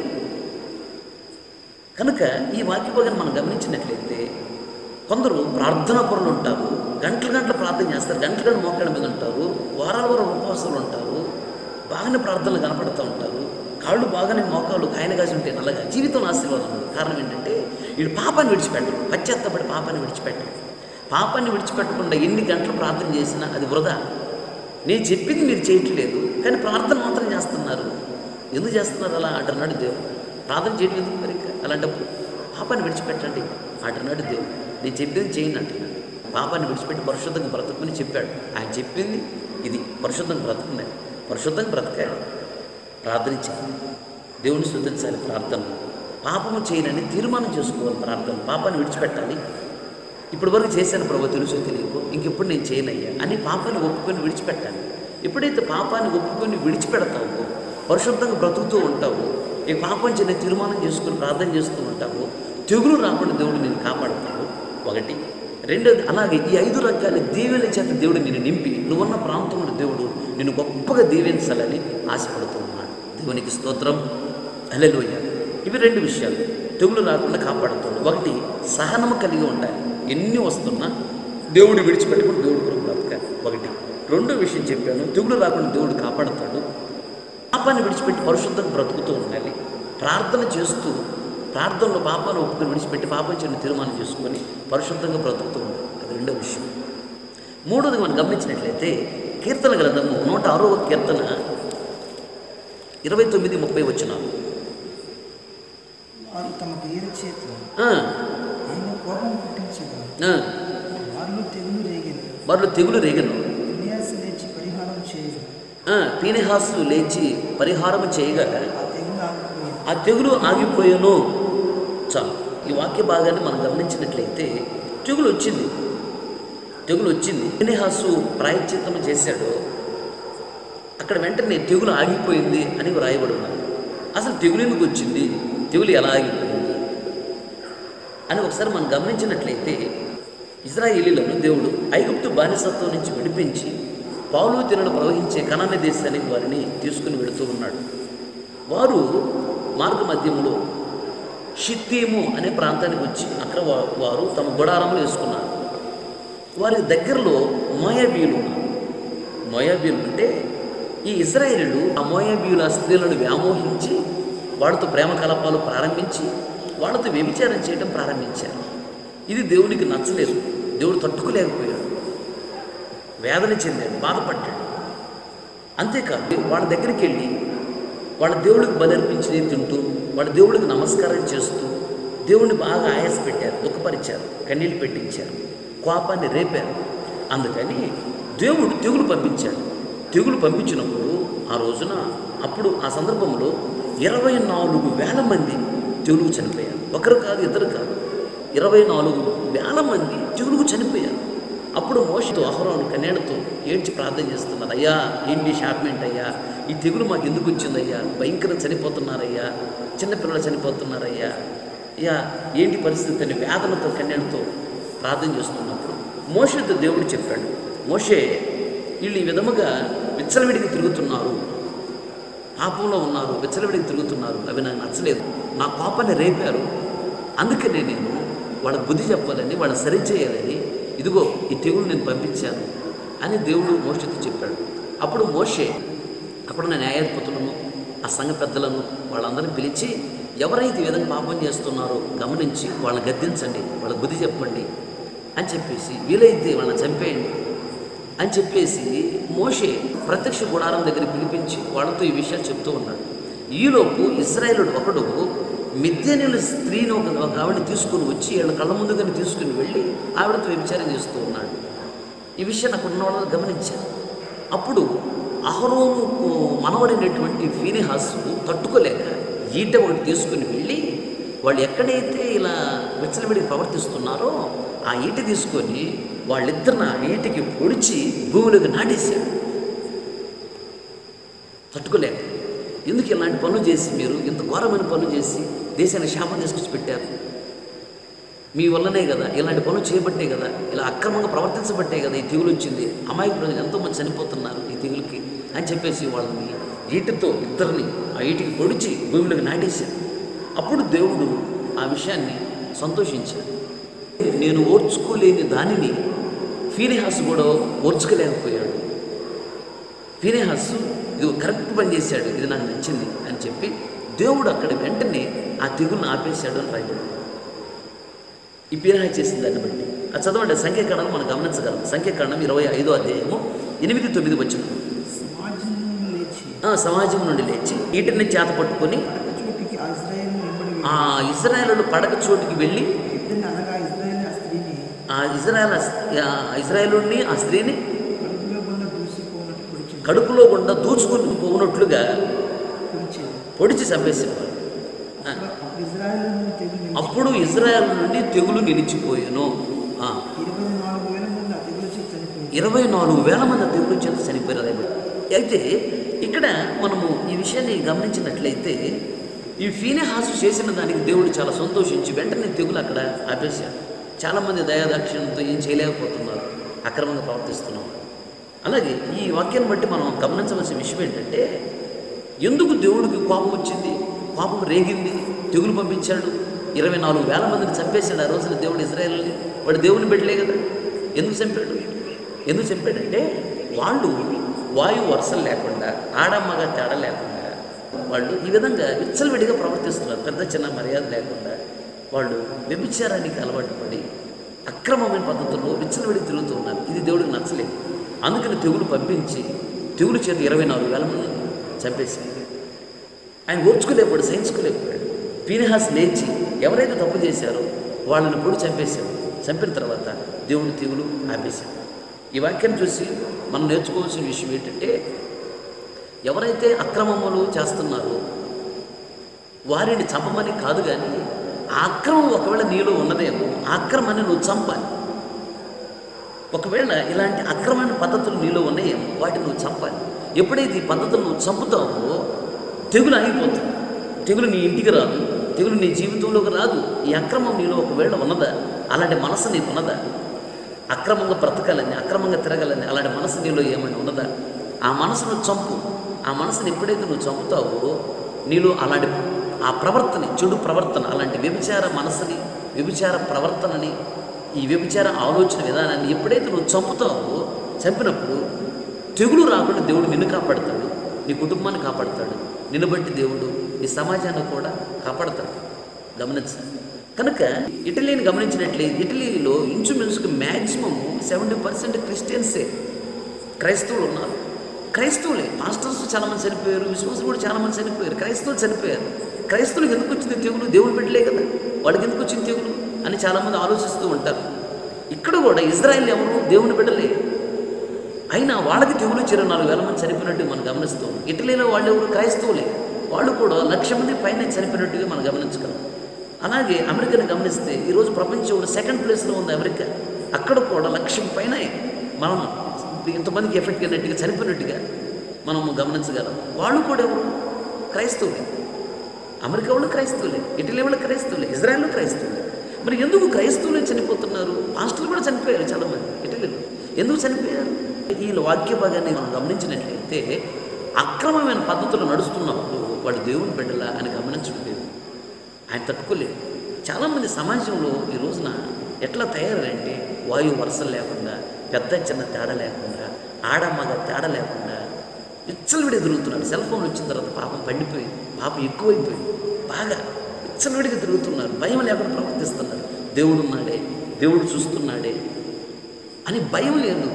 కనుక ఈ వాక్యభాగాన్ని మనం గమనించినట్లయితే కొందరు ప్రార్థనా పరులు ఉంటారు గంటలు గంటలు ప్రార్థన చేస్తారు గంటలు గంటలు మోకాళ్ళ మీద ఉంటారు వారాల వారం ఉపవాసాలు ఉంటారు బాగానే ప్రార్థనలు కనపడుతూ ఉంటారు కాళ్ళు బాగానే మోకాళ్ళు కాయన కాసి ఉంటే నల్లగా జీవితం ఆశీర్వాదం ఉండదు కారణం ఏంటంటే వీడు పాపాన్ని విడిచిపెట్టరు పశ్చాత్తపడి పాపాన్ని విడిచిపెట్టరు పాపాన్ని విడిచిపెట్టకుండా ఎన్ని గంటలు ప్రార్థన చేసినా అది వృధా నేను చెప్పింది మీరు చేయట్లేదు కానీ ప్రార్థన మాత్రం చేస్తున్నారు ఎందుకు చేస్తున్నారు అలా అంటున్నాడు దేవుడు ప్రార్థన చేయడం ఎందుకు మరి ఇంకా అలాంటప్పుడు పాపాన్ని విడిచిపెట్టండి అంటున్నాడు దేవుడు నేను చెప్పింది చేయండి అంటున్నాడు పాపాన్ని విడిచిపెట్టి పరిశుద్ధంగా బ్రతకమని చెప్పాడు ఆయన చెప్పింది ఇది పరిశుద్ధంగా బ్రతకమని పరిశుద్ధంగా బ్రతకాలి ప్రార్థించాలి దేవుని శుద్ధించాలి ప్రార్థన పాపము చేయనని తీర్మానం చేసుకోవాలి ప్రార్థన పాపాన్ని విడిచిపెట్టాలి ఇప్పటి వరకు చేశాను ప్రభు తెలుసో తెలియకో ఇంకెప్పుడు నేను చేయనయ్యా అని పాపాన్ని ఒప్పుకొని విడిచిపెట్టాలి ఎప్పుడైతే పాపాన్ని ఒప్పుకొని విడిచిపెడతావో పరిశుద్ధంగా బ్రతుకుతూ ఉంటావో ఈ పాపం చిన్న తీర్మానం చేసుకుని ప్రార్థన చేస్తూ ఉంటావో తెగులు రాకుండా దేవుడు నేను కాపాడతాడు ఒకటి రెండోది అలాగే ఈ ఐదు రకాల దీవెల చేత దేవుడు నిన్ను నింపి నువ్వున్న ప్రాంతంలో దేవుడు నిన్ను గొప్పగా దీవించాలని ఆశపడుతూ ఉన్నాడు దేవునికి స్తోత్రం అలెలోయ ఇవి రెండు విషయాలు తెగులు రాకుండా కాపాడుతాడు ఒకటి సహనము కలిగి ఉండాలి ఎన్ని వస్తున్నా దేవుడు విడిచిపెట్టుకుని దేవుడు కొరకు బ్రతకాలి ఒకటి రెండో విషయం చెప్పాను తెగులు రాకుండా దేవుడు కాపాడుతాడు పాపాన్ని విడిచిపెట్టి పరిశుద్ధంగా బ్రతుకుతూ ఉండాలి ప్రార్థన చేస్తూ ప్రార్థనలో పాపాన్ని ఒప్పుకొని విడిచిపెట్టి పాపం చేయని తీర్మానం చేసుకొని పరిశుద్ధంగా బ్రతుకుతూ ఉండాలి అది రెండో విషయం మూడోది మనం గమనించినట్లయితే కీర్తన గ్రంథము నూట ఆరవ కీర్తన ఇరవై తొమ్మిది ముప్పై వచ్చినారు వారు తమ పేరు చేత ఆ, ఆయన కోపం పుట్టించగా ఆ, వారిలో తెగులు రేగింది వారిలో తెగులు రేగను విన్యాస లేచి పరిహారం చేయదు ఆ, పీనెహాసు లేచి పరిహారం చేయగా ఆ తెగులు ఆగిపోయింది ఆ తెగులు ఆగిపోయాను చాలు ఈ వాక్య భాగాన్ని మనం గమనించినట్లయితే తెగులు వచ్చింది తెగులు వచ్చింది పీనెహాసు ప్రాయశ్చిత్తము చేశాడు అక్కడ వెంటనే తెగులు ఆగిపోయింది అని వ్రాయబడి ఉన్నది అసలు తెగులు ఎందుకు వచ్చింది తెగులు ఎలా ఆగిపోయింది అని ఒకసారి మనం గమనించినట్లయితే ఇజ్రాయేలీలను దేవుడు ఐగుప్తు బానిసత్వం నుంచి విడిపించి పాలు తినలు ప్రవహించే కనాన దేశానికి వారిని తీసుకుని వెళుతూ ఉన్నాడు వారు మార్గ మధ్యంలో షిత్తీము అనే ప్రాంతానికి వచ్చి అక్కడ వా- వారు తమ గుడారములు వేసుకున్నారు వారి దగ్గరలో మోయాబీలు ఉన్నారు మోయాబీలు అంటే ఈ ఇజ్రాయేలీలు ఆ మోయాబీయుల స్త్రీలను వ్యామోహించి వాళ్ళతో ప్రేమ కలాపాలు ప్రారంభించి వాళ్ళతో వ్యభిచారం చేయడం ప్రారంభించారు ఇది దేవునికి నచ్చలేదు దేవుడు తట్టుకోలేకపోయాడు వేదన చెందాడు బాధపడ్డాడు అంతేకాదు వాళ్ళ దగ్గరికి వెళ్ళి వాళ్ళ దేవుడికి బలర్పించి తింటూ వాళ్ళ దేవుడికి నమస్కారం చేస్తూ దేవుడిని బాగా ఆయాస పెట్టారు దుఃఖపరిచారు కన్నీళ్ళు పెట్టించారు కోపాన్ని రేపారు అందుకని దేవుడు తెగులు పంపించాడు తెగులు పంపించినప్పుడు ఆ రోజున అప్పుడు ఆ సందర్భంలో ఇరవై నాలుగు వేల మంది తెగులుకు చనిపోయారు ఒకరు కాదు ఇద్దరు కాదు ఇరవై నాలుగు వేల మంది తెగులుకు చనిపోయారు అప్పుడు మోషతో అహరోను కన్నేడతో ఏడ్చి ప్రార్థన చేస్తున్నారు అయ్యా ఏంటి షాప్మెంట్ అయ్యా ఈ తెగులు మాకు ఎందుకు వచ్చిందయ్యా భయంకరం చనిపోతున్నారయ్యా చిన్నపిల్లలు చనిపోతున్నారయ్యా అయ్యా ఏంటి పరిస్థితి అని వేదనతో కన్నేడతో ప్రార్థన చేస్తున్నప్పుడు మోషతో దేవుడు చెప్పాడు మోషే వీళ్ళు ఈ విధముగా విచ్చలవిడికి తిరుగుతున్నారు పాపంలో ఉన్నారు విచ్చలవిడికి తిరుగుతున్నారు అవి నాకు నచ్చలేదు నా కోపాన్ని రేపారు అందుకనే నేను వాళ్ళ బుద్ధి చెప్పాలని వాళ్ళని సరిచేయాలని ఇదిగో ఈ తెగులు నేను పంపించాను అని దేవుడు మోషతో చెప్పాడు అప్పుడు మోషే అప్పుడు నా న్యాయాధిపతులను ఆ సంఘ పెద్దలను వాళ్ళందరినీ పిలిచి ఎవరైతే ఈ విధంగా పాపం చేస్తున్నారో గమనించి వాళ్ళని గద్దించండి వాళ్ళ బుద్ధి చెప్పండి అని చెప్పేసి వీలైతే వాళ్ళని చంపేయండి అని చెప్పేసి మోషే ప్రత్యక్ష గుడారం దగ్గర పిలిపించి వాళ్ళతో ఈ విషయాలు చెప్తూ ఉన్నాడు ఈలోపు ఇస్రాయేలుడు ఒకడు మిద్యనుల స్త్రీని ఒక ఒక ఆవిడని తీసుకుని వచ్చి వీళ్ళ కళ్ళ ముందుగానే తీసుకుని వెళ్ళి ఆవిడతో వ్యభిచారం చేస్తూ ఉన్నాడు ఈ విషయం అక్కడ ఉన్న వాళ్ళు గమనించారు అప్పుడు అహరోను మనవడైనటువంటి ఫీనిహాసు తట్టుకోలేక ఈట ఒకటి తీసుకుని వెళ్ళి వాళ్ళు ఎక్కడైతే ఇలా విచ్చలవిడికి ప్రవర్తిస్తున్నారో ఆ ఈట తీసుకొని వాళ్ళిద్దరిన ఆ ఈటికి పొడిచి భూమిలోకి నాటేశారు తట్టుకోలేక ఎందుకు ఇలాంటి పనులు చేసి మీరు ఇంత ఘోరమైన పనులు చేసి దేశానికి శాపం తీసుకొచ్చి పెట్టారు మీ వల్లనే కదా ఇలాంటి పనులు చేయబట్టే కదా ఇలా అక్రమంగా ప్రవర్తించబట్టే కదా ఈ తెగులు వచ్చింది అమాయక ప్రజలు ఎంతోమంది చనిపోతున్నారు ఈ తెగులుకి అని చెప్పేసి వాళ్ళని ఈటితో ఇద్దరిని ఆ ఈటికి పొడిచి భూమిలోకి నాటేశారు అప్పుడు దేవుడు ఆ విషయాన్ని సంతోషించాడు నేను ఓర్చుకోలేని దానిని ఫీనిహాస్ కూడా ఓర్చుకోలేకపోయాడు ఫీనిహాస్ ఇది కరెక్ట్ పని చేశాడు ఇది నాకు నచ్చింది అని చెప్పి దేవుడు అక్కడ వెంటనే ఆ తెగులను ఆపేశాడు అని రాయబడి ఈ పీరహాయి చేసిన దాన్ని బట్టి అది చదవండి సంఖ్యాకరణం మనం గమనించగలం సంఖ్యాకరణం ఇరవై ఐదో అధ్యాయము ఎనిమిది తొమ్మిది వచ్చిన సమాజం నుండి లేచి సమాజం నుండి లేచి వీటిని చేత పట్టుకొని పడక చోటికి ఆ ఇజ్రాయేల్ వెంబడి ఆ ఇజ్రాయేలు పడక చోటుకి వెళ్ళి ఇద్దరిని అనగా ఇజ్రాయేల్ ఆ స్త్రీని ఆ ఇజ్రాయల్ ఇజ్రాయేలుని ఆ స్త్రీని కడుపులో గుండా దూసిపోనట్టు పొడిచి కడుపులో గుండా దూచుకుని పోనట్లుగా పొడిచేది పొడిచి చంపేసేవారు ఆ, అప్పుడు ఇజ్రాయేల్ నుండి తెగులు నిలిచి అప్పుడు ఇజ్రాయెల్ నుండి తెగులు నిలిచిపోయాను ఆ, ఇరవై నాలుగు వేల మంది ఆ తెగులు వచ్చి చనిపోయింది ఇరవై నాలుగు వేల మంది ఆ తెగులు చేత చనిపోయారు అదే అయితే ఇక్కడ మనము ఈ విషయాన్ని గమనించినట్లయితే ఈ ఫీనెహాసు చేసిన దానికి దేవుడు చాలా సంతోషించి వెంటనే తెగులు అక్కడ ఆపేశాడు చాలామంది దయాదాక్షిణ్యంతో ఏం చేయలేకపోతున్నారు అక్రమంగా ప్రవర్తిస్తున్నారు అలాగే ఈ వాక్యాన్ని బట్టి మనం గమనించవలసిన విషయం ఏంటంటే ఎందుకు దేవుడికి కోపం వచ్చింది కోపం రేగింది తెగులు పంపించాడు ఇరవై నాలుగు వేల మందిని చంపేశాడు ఆ రోజున దేవుడు ఇజ్రాయేల్ని వాడు దేవుని పెట్టలే కదా ఎందుకు చంపాడు ఎందుకు చంపాడంటే వాళ్ళు వాయు వరుసలు లేకుండా ఆడమ్మగా తేడా లేకుండా వాళ్ళు ఈ విధంగా విచ్చలవిడిగా ప్రవర్తిస్తున్నారు పెద్ద చిన్న మర్యాద లేకుండా వాళ్ళు వ్యభిచారానికి అలవాటు పడి అక్రమమైన పద్ధతుల్లో విచ్చలవిడి తిరుగుతూ ఉన్నారు ఇది దేవుడికి నచ్చలేదు అందుకని తెగులు పంపించి తెగులు చేత ఇరవై నాలుగు వేల మంది చంపేశాడు ఆయన ఓర్చుకోలేకపోయాడు సహించుకోలేకపోయాడు పీనిహాస్ లేచి ఎవరైతే తప్పు చేశారో వాళ్ళని పొడి చంపేశాడు చంపిన తర్వాత దేవుడు తెగులు ఆపేశాడు ఈ వాక్యాన్ని చూసి మనం నేర్చుకోవాల్సిన విషయం ఏంటంటే ఎవరైతే అక్రమములు చేస్తున్నారో వారిని చంపమని కాదు కానీ ఆ అక్రమం ఒకవేళ నీలో ఉన్నదేమో ఆ అక్రమాన్ని నువ్వు చంపాలి ఒకవేళ ఇలాంటి అక్రమమైన పద్ధతులు నీలో ఉన్నాయేమో వాటిని నువ్వు చంపాలి ఎప్పుడైతే ఈ పద్ధతులు నువ్వు చంపుతావో తెగులు ఆగిపోతుంది తెగులు నీ ఇంటికి రాదు తెగులు నీ జీవితంలోకి రాదు ఈ అక్రమం నీలో ఒకవేళ ఉన్నదా అలాంటి మనసు నీకు ఉన్నదా అక్రమంగా బ్రతకాలని అక్రమంగా తిరగాలని అలాంటి మనసు నీలో ఏమైనా ఉన్నదా ఆ మనసును చంపు ఆ మనసుని ఎప్పుడైతే నువ్వు చంపుతావో నీలో అలాంటి ఆ ప్రవర్తన చెడు ప్రవర్తన అలాంటి వ్యభిచార మనసుని వ్యభిచార ప్రవర్తనని ఈ వ్యభిచార ఆలోచన విధానాన్ని ఎప్పుడైతే నువ్వు చంపుతావో చంపినప్పుడు తెగులు రాకుండా దేవుడు నిన్ను కాపాడతాడు నీ కుటుంబాన్ని కాపాడతాడు నిన్ను బట్టి దేవుడు నీ సమాజాన్ని కూడా కాపాడతాడు గమనించాలి కనుక ఇటలీని గమనించినట్లయితే ఇటలీలో ఇంచుమించుకు మ్యాక్సిమం సెవెంటీ పర్సెంట్ క్రిస్టియన్సే క్రైస్తవులు ఉన్నారు క్రైస్తవులే పాస్టర్స్ చాలామంది చనిపోయారు విశ్వాసులు కూడా చాలామంది చనిపోయారు క్రైస్తవులు చనిపోయారు క్రైస్తవులకు ఎందుకు వచ్చింది తెగులు దేవుడు పెట్టలే కదా వాళ్ళకి ఎందుకు వచ్చింది తెగులు అని చాలామంది ఆలోచిస్తూ ఉంటారు ఇక్కడ కూడా ఇజ్రాయెల్ ఎవరు దేవుని బిడ్డలే అయినా వాళ్ళకి తెగులు ఇచ్చిన నాలుగు వేల మంది చనిపోయినట్టు మనం గమనిస్తాం ఇటలీలో వాళ్ళు ఎవరు క్రైస్తవులే వాళ్ళు కూడా లక్ష మంది పైన చనిపోయినట్టుగా మనం గమనించగలం అలాగే అమెరికాని గమనిస్తే ఈరోజు ప్రపంచంలో సెకండ్ ప్లేస్లో ఉంది అమెరికా అక్కడ కూడా లక్షం పైన మనం ఇంతమందికి ఎఫెక్ట్ అయినట్టుగా చనిపోయినట్టుగా మనము గమనించగలం వాళ్ళు కూడా ఎవరు క్రైస్తవులే అమెరికా వాళ్ళు క్రైస్తవులే ఇటలీ వాళ్ళు క్రైస్తవులే ఇజ్రాయెల్ క్రైస్తవులే మరి ఎందుకు క్రైస్తవులే చనిపోతున్నారు పాస్టర్లు కూడా చనిపోయారు చాలామంది ఇటలీలో ఎందుకు చనిపోయారు ఈ వాక్య భాగాన్ని మనం గమనించినట్లయితే అక్రమమైన పద్ధతులు నడుస్తున్నప్పుడు వాడు దేవుని బిడ్డలా అని గమనించడం లేదు ఆయన తట్టుకోలేదు చాలామంది సమాజంలో ఈ రోజున ఎట్లా తయారంటే వాయు వరుసలు లేకుండా పెద్ద చిన్న తేడా లేకుండా ఆడ మగ తేడా లేకుండా విచ్చలవిడి తిరుగుతున్నాడు సెల్ ఫోన్ వచ్చిన తర్వాత పాపం పండిపోయింది పాపం ఎక్కువైపోయింది బాగా విచ్చలవిడిగా తిరుగుతున్నారు భయం లేకుండా ప్రవర్తిస్తున్నారు దేవుడు ఉన్నాడే దేవుడు చూస్తున్నాడే అని భయం లేదు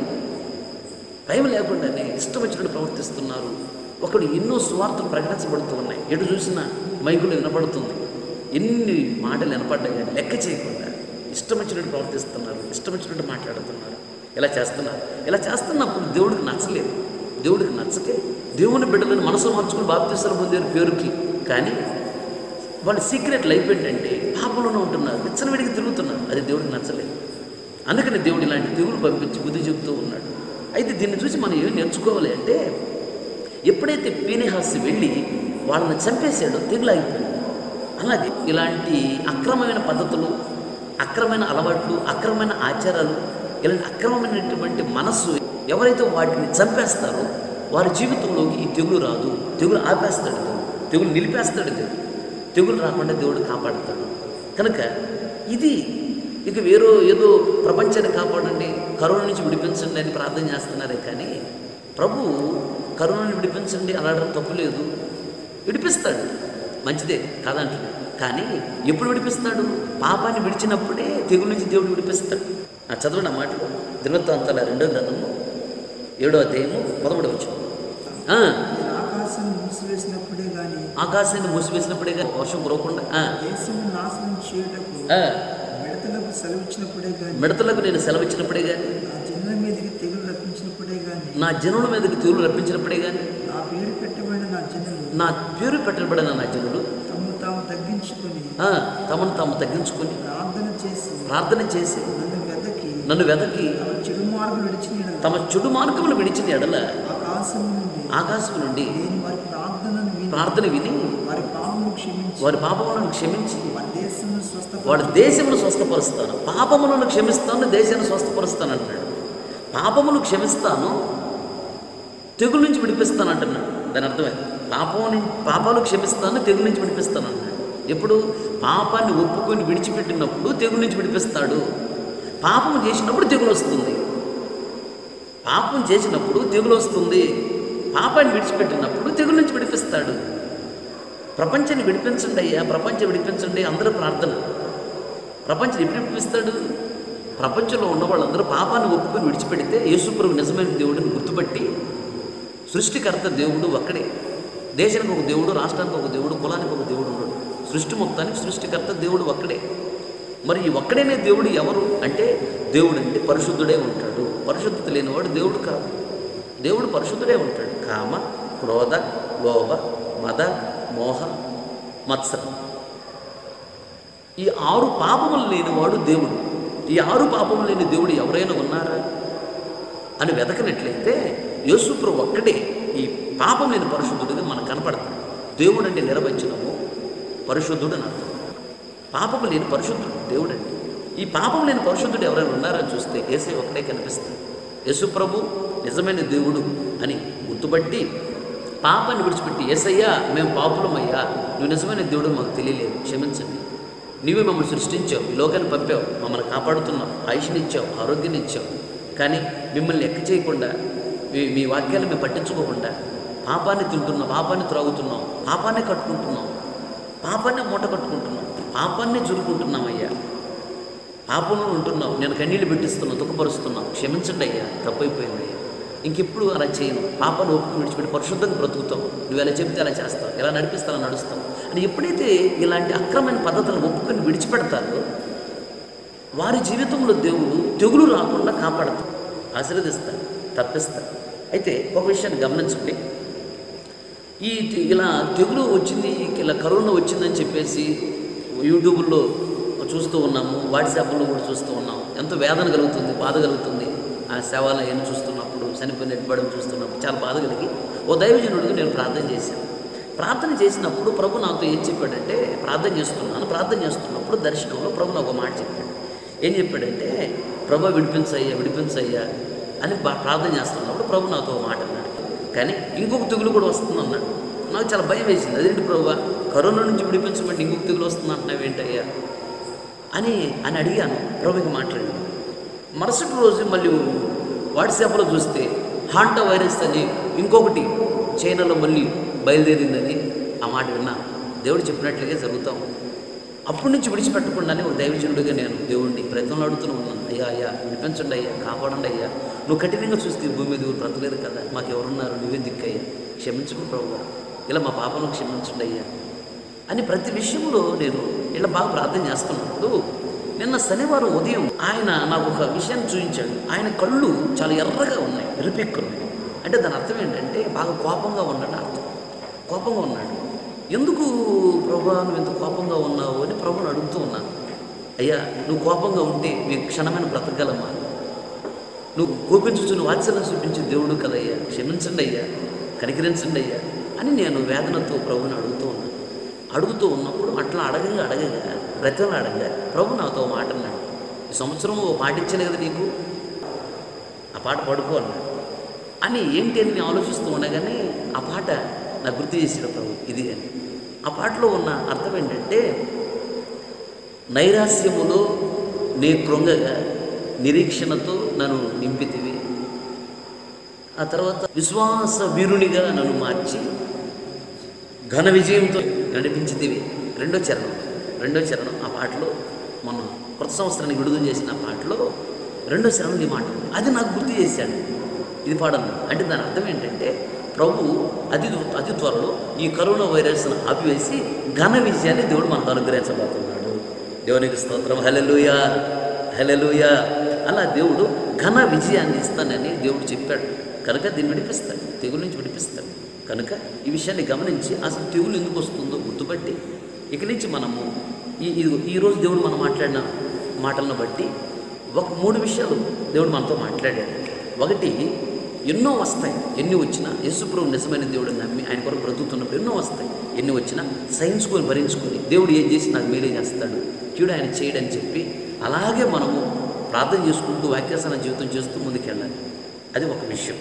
భయం లేకుండానే ఇష్టం వచ్చినట్టు ప్రవర్తిస్తున్నారు ఒకడు ఎన్నో స్వార్థలు ప్రకటించబడుతూ ఉన్నాయి ఎటు చూసినా మైకులు వినపడుతుంది ఎన్ని మాటలు వినపడ్డాయి కానీ లెక్క చేయకుండా ఇష్టం వచ్చినట్టు ప్రవర్తిస్తున్నారు ఇష్టం వచ్చినట్టు మాట్లాడుతున్నారు ఇలా చేస్తున్నారు ఇలా చేస్తున్నప్పుడు దేవుడికి నచ్చలేదు దేవుడికి నచ్చకే దేవుని బిడ్డలను మనసు మార్చుకుని బాప్తీసాలు పొందారు పేరుకి కానీ వాళ్ళ సీక్రెట్ లైఫ్ ఏంటంటే పాపంలోనే ఉంటున్నారు విచ్చలవిడికి తిరుగుతున్నారు అది దేవుడికి నచ్చలేదు అందుకని దేవుడు ఇలాంటి తెగులు పంపించి బుద్ధి చెబుతూ ఉన్నాడు అయితే దీన్ని చూసి మనం ఏం నేర్చుకోవాలి అంటే ఎప్పుడైతే పీనిహాస్ వెళ్ళి వాళ్ళని చంపేశాడో తెగులు ఆగిపోయింది అలాగే ఇలాంటి అక్రమమైన పద్ధతులు అక్రమమైన అలవాట్లు అక్రమమైన ఆచారాలు ఇలాంటి అక్రమమైనటువంటి మనస్సు ఎవరైతే వాటిని చంపేస్తారో వారి జీవితంలోకి ఈ తెగులు రాదు తెగులు ఆపేస్తాడు దేవుడు తెగులు నిలిపేస్తాడు దేవుడు తెగులు రాకుండా దేవుడు కాపాడుతాడు కనుక ఇది ఇక వేరే ఏదో ప్రపంచాన్ని కాపాడండి కరోనా నుంచి విడిపించండి అని ప్రార్థన చేస్తున్నారే కానీ ప్రభు కరోనాని విడిపించండి అనడం తప్పు లేదు విడిపిస్తాడు మంచిదే కాదంటున్నాడు కానీ ఎప్పుడు విడిపిస్తాడు పాపాన్ని విడిచినప్పుడే తెగుల నుంచి దేవుడు విడిపిస్తాడు ఆ చదవండి ఆ మాటలు దినవృత్తాంతాల రెండో గ్రంథము ఏడో అధ్యాయము పదమూడవ వచ్చిన నేను ఆకాశం మూసివేసినప్పుడే గాని ఆకాశాన్ని మూసివేసినప్పుడే కానీ వర్షం కురవకుండా ఆ, దేశం నాశనం చేయుటకు ఆ, మిడతలకు సెలవిచ్చినప్పుడే గాని మిడతలకు నేను సెలవిచ్చినప్పుడే కానీ నా జనుల మీదకి తెగులు రప్పించినప్పుడే గాని నా జనుల మీదకి తెగులు రప్పించినప్పుడే కానీ నా పేరు పెట్టబడిన నా జనులు నా పేరు పెట్టబడిన నా జనులు తమను తాము తగ్గించుకొని ఆ, తమను తాము తగ్గించుకొని ప్రార్థన చేసి ప్రార్థన చేసి నన్ను వెదకి నన్ను వెదకి తమ చెడు మార్గం విడిచిన యెడల తమ చెడు మార్గములు విడిచిన ఎడల ఆకాశం నుండి ఆకాశం నుండి నేను వారి ప్రార్థనను విని ప్రార్థన విని వారి పాపమును క్షమించి వారి పాపములను క్షమించి వారి దేశమును స్వస్థ వాడి దేశమును స్వస్థపరుస్తాను పాపములను క్షమిస్తాను దేశాన్ని స్వస్థపరుస్తాను అంటున్నాడు పాపములు క్షమిస్తాను తెగుల నుంచి విడిపిస్తాను అంటున్నాడు దాని అర్థమే పాపం పాపాలు క్షమిస్తాను తెగుల నుంచి విడిపిస్తాను అన్నాడు ఎప్పుడు పాపాన్ని ఒప్పుకొని విడిచిపెట్టినప్పుడు తెగుల నుంచి విడిపిస్తాడు పాపం చేసినప్పుడు తెగులు వస్తుంది పాపం చేసినప్పుడు తెగులు వస్తుంది పాపాన్ని విడిచిపెట్టినప్పుడు తెగుల నుంచి విడిపిస్తాడు ప్రపంచాన్ని విడిపించండి అయ్యా ప్రపంచం విడిపించండి అందరూ ప్రార్థన ప్రపంచం ఎప్పుడు విడిపిస్తాడు ప్రపంచంలో ఉన్న వాళ్ళందరూ పాపాన్ని ఒప్పుకొని విడిచిపెడితే యేసుప్రభు నిజమైన దేవుడిని గుర్తుపట్టి సృష్టికర్త దేవుడు ఒక్కడే దేశానికి ఒక దేవుడు రాష్ట్రానికి ఒక దేవుడు కులానికి ఒక దేవుడు ఉన్నాడు సృష్టి మొత్తానికి సృష్టికర్త దేవుడు ఒక్కడే మరి ఈ ఒక్కడేనే దేవుడు ఎవరు అంటే దేవుడు అంటే పరిశుద్ధుడే ఉంటాడు పరిశుద్ధత లేనివాడు దేవుడు కాదు దేవుడు పరిశుద్ధుడే ఉంటాడు కామ క్రోధ లోభ మద మోహ మత్సరం ఈ ఆరు పాపములు లేనివాడు దేవుడు ఈ ఆరు పాపములు లేని దేవుడు ఎవరైనా ఉన్నారా అని వెతకనట్లయితే యేసుప్రభు ఒక్కడే ఈ పాపం లేని పరిశుద్ధుడిగా మనకు కనపడతాడు దేవుడు అంటే నిర్వచనము పరిశుద్ధుడు అని అర్థం పాపము లేని పరిశుద్ధుడు దేవుడు అంటే ఈ పాపం లేని పరిశుద్ధుడు ఎవరైనా ఉన్నారని చూస్తే ఏసే ఒకటే కనిపిస్తుంది యేసుప్రభు నిజమైన దేవుడు అని గుర్తుపట్టి పాపాన్ని విడిచిపెట్టి ఎస్అయ్యా మేము పాపులమయ్యా నువ్వు నిజమైన దేవుడు మాకు తెలియలేదు క్షమించండి నీవే మమ్మల్ని సృష్టించావు ఈ లోకాన్ని పంపావు మమ్మల్ని కాపాడుతున్నావు ఆయుష్నిచ్చావు ఆరోగ్యాన్ని ఇచ్చావు కానీ మిమ్మల్ని లెక్క చేయకుండా మీ మీ వాక్యాలు మేము పట్టించుకోకుండా పాపాన్ని తింటున్నాం పాపాన్ని త్రాగుతున్నాం పాపాన్ని కట్టుకుంటున్నాం పాపాన్ని మూట కట్టుకుంటున్నాం పాపాన్ని చురుకుంటున్నాం అయ్యా పాపంలో ఉంటున్నావు నేను కన్నీళ్ళు పెట్టిస్తున్నావు దుఃఖపరుస్తున్నావు క్షమించండి అయ్యా తప్పైపోయింది అయ్యా ఇంకెప్పుడు అలా చేయను పాపను ఒప్పుకు విడిచిపెట్టి పరిశుద్ధంగా బ్రతుకుతావు నువ్వు ఎలా చెప్తే అలా చేస్తావు ఎలా నడిపిస్తే అలా నడుస్తావు అని ఎప్పుడైతే ఇలాంటి అక్రమైన పద్ధతులను ఒప్పుకొని విడిచిపెడతారో వారి జీవితంలో దేవుడు తెగులు రాకుండా కాపాడతాడు ఆశీర్వదిస్తాడు తప్పిస్తాడు అయితే ఒక విషయాన్ని గమనించండి ఈ తె- ఇలా తెగులు వచ్చింది ఇలా కరోనా వచ్చిందని చెప్పేసి యూట్యూబ్లో చూస్తూ ఉన్నాము వాట్సాప్లో కూడా చూస్తూ ఉన్నాము ఎంతో వేదన కలుగుతుంది బాధ కలుగుతుంది ఆ సేవలు ఏం చూస్తున్నప్పుడు చనిపోయిన ఎట్టుబడి చూస్తున్నప్పుడు చాలా బాధ కలిగి ఓ దైవజనుడికి నేను ప్రార్థన చేశాను ప్రార్థన చేసినప్పుడు ప్రభు నాతో ఏం చెప్పాడంటే ప్రార్థన చేస్తున్నాను ప్రార్థన చేస్తున్నప్పుడు దర్శనంలో ప్రభు నాకు ఒక మాట చెప్పాడు ఏం చెప్పాడంటే ప్రభు విడిపించయ్యా విడిపించయ్యా అని బా- ప్రార్థన చేస్తున్నప్పుడు ప్రభు నాతో ఒక మాట అన్నాడు కానీ ఇంకొక తెగులు కూడా వస్తుంది అన్నాడు నాకు చాలా భయం వేసింది అదేంటి ప్రభు కరోనా నుంచి విడిపించమంటే ఇంకొక తెగులు వస్తుంది అంటున్నావు ఏంటయ్యా అని అని అడిగాను ప్రభుకి మాట్లాడి మరుసటి రోజు మళ్ళీ వాట్సాప్లో చూస్తే హాంటా వైరస్ అని ఇంకొకటి చైనాలో మళ్ళీ బయలుదేరిందని ఆ మాట విన్నా దేవుడు చెప్పినట్లుగా జరుగుతాం అప్పటి నుంచి విడిచిపెట్టకుండానే ఒక దైవజనుడిగా నేను దేవుడిని ప్రయత్నంలో అడుగుతూనే ఉన్నాను అయ్యా అయ్యా వినిపించండి అయ్యా కాపాడండి అయ్యా నువ్వు కఠినంగా చూస్తే ఈ భూమి మీద ఎవరు బ్రతలేదు కదా మాకు ఎవరున్నారు నువ్వే దిక్కయ్యా క్షమించుకో ప్రభు ఇలా మా పాపను క్షమించండి అయ్యా అని ప్రతి విషయంలో నేను ఇలా బాగా ప్రార్థన చేస్తున్నప్పుడు నిన్న శనివారం ఉదయం ఆయన నాకు ఒక విషయాన్ని చూపించాడు ఆయన కళ్ళు చాలా ఎర్రగా ఉన్నాయి ఎరుపెక్కున్నాయి అంటే దాని అర్థం ఏంటంటే బాగా కోపంగా ఉన్నాడు అర్థం కోపంగా ఉన్నాడు ఎందుకు ప్రభా నువ్వు ఇంత కోపంగా ఉన్నావు అని ప్రభుని అడుగుతూ ఉన్నాను అయ్యా నువ్వు కోపంగా ఉంటే మీ క్షణమైన బ్రతకగలమా నువ్వు కోపించుచు నువ్వు వాత్సల్యం చూపించే దేవుడు కదయ్యా క్షమించండి అయ్యా కనికరించండి అయ్యా అని నేను వేదనతో ప్రభుని అడుగుతూ ఉన్నాను అడుగుతూ ఉన్నప్పుడు అట్లా అడగగా అడగగా బ్రతిమలు అడగగా ప్రభు నాతో ఓ మాట అన్నాడు ఈ సంవత్సరం ఓ పాట ఇచ్చాను కదా నీకు ఆ పాట పడుకో అన్నాడు అని ఏంటి అని నేను ఆలోచిస్తూ ఉండగానే ఆ పాట నాకు గుర్తు చేసాడు ప్రభు ఇది అని ఆ పాటలో ఉన్న అర్థం ఏంటంటే నైరాస్యములో నీ కృంగగా నిరీక్షణతో నన్ను నింపితివి ఆ తర్వాత విశ్వాస వీరునిగా నన్ను మార్చి ఘన విజయంతో నడిపించితివి రెండో చరణం రెండో చరణం ఆ పాటలో మొన్న కొత్త సంవత్సరానికి విడుదల చేసిన ఆ పాటలో రెండో చరణం ఈ మాట ఉంది. అది నాకు గుర్తు చేశాడు ఇది పాడను అంటే దాని అర్థం ఏంటంటే ప్రభు అతి అతి త్వరలో ఈ కరోనా వైరస్ను ఆపివేసి ఘన విజయాన్ని దేవుడు మనకు అనుగ్రహించబోతున్నాడు దేవునికి స్తోత్రం హలెలుయా హలెలుయా అలా దేవుడు ఘన విజయాన్ని ఇస్తానని దేవుడు చెప్పాడు కనుక దీన్ని విడిపిస్తాడు తెగుల నుంచి విడిపిస్తాడు కనుక ఈ విషయాన్ని గమనించి అసలు తెగులు ఎందుకు వస్తుందో గుర్తుపట్టి ఇక నుంచి మనము ఈ ఇదిగో ఈరోజు దేవుడు మనం మాట్లాడిన మాటలను బట్టి ఒక మూడు విషయాలు దేవుడు మనతో మాట్లాడాడు ఒకటి ఎన్నో వస్తాయి ఎన్ని వచ్చినా యేసుప్రభు నిజమైన దేవుడు నమ్మి ఆయన కొరకు బ్రతుకుతున్నప్పుడు ఎన్నో వస్తాయి ఎన్ని వచ్చినా సహించుకొని భరించుకొని దేవుడు ఏం చేసి నాకు మేలే చేస్తాడు కీడు ఆయన చేయడని చెప్పి అలాగే మనము ప్రార్థన చేసుకుంటూ వాక్యాసన జీవితం చేస్తూ ముందుకెళ్ళాలి అది ఒక విషయం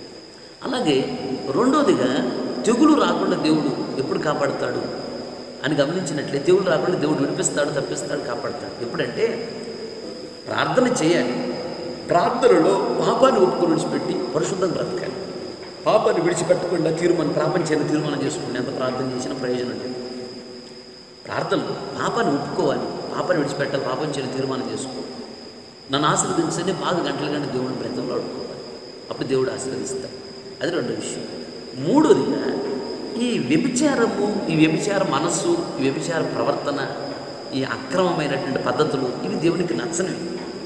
అలాగే రెండోదిగా తెగులు రాకుండా దేవుడు ఎప్పుడు కాపాడుతాడు అని గమనించినట్లే తెగులు రాకుండా దేవుడు విడిపిస్తాడు తప్పిస్తాడు కాపాడుతాడు ఎప్పుడంటే ప్రార్థన చేయాలి ప్రార్థనలో పాపాన్ని ఒప్పుకొని విడిచిపెట్టి పరిశుద్ధంగా బ్రతకాలి పాపాన్ని విడిచిపెట్టకుండా తీర్మానం ప్రాపంచాన్ని తీర్మానం చేసుకుని ఎంత ప్రార్థన చేసినా ప్రయోజనం లేదు ప్రార్థనలు పాపాన్ని ఒప్పుకోవాలి పాపాన్ని విడిచిపెట్టాలి పాపంచాన్ని తీర్మానం చేసుకోవాలి నన్ను ఆశీర్వదించని బాగా గంటల గంట దేవుడిని బ్రతంలో ఆడుకోవాలి అప్పుడు దేవుడు ఆశీర్వదిస్తాడు అది రెండో విషయం మూడోదిగా ఈ వ్యభిచారము ఈ వ్యభిచార మనస్సు ఈ వ్యభిచార ప్రవర్తన ఈ అక్రమమైనటువంటి పద్ధతులు ఇవి దేవునికి నచ్చనివి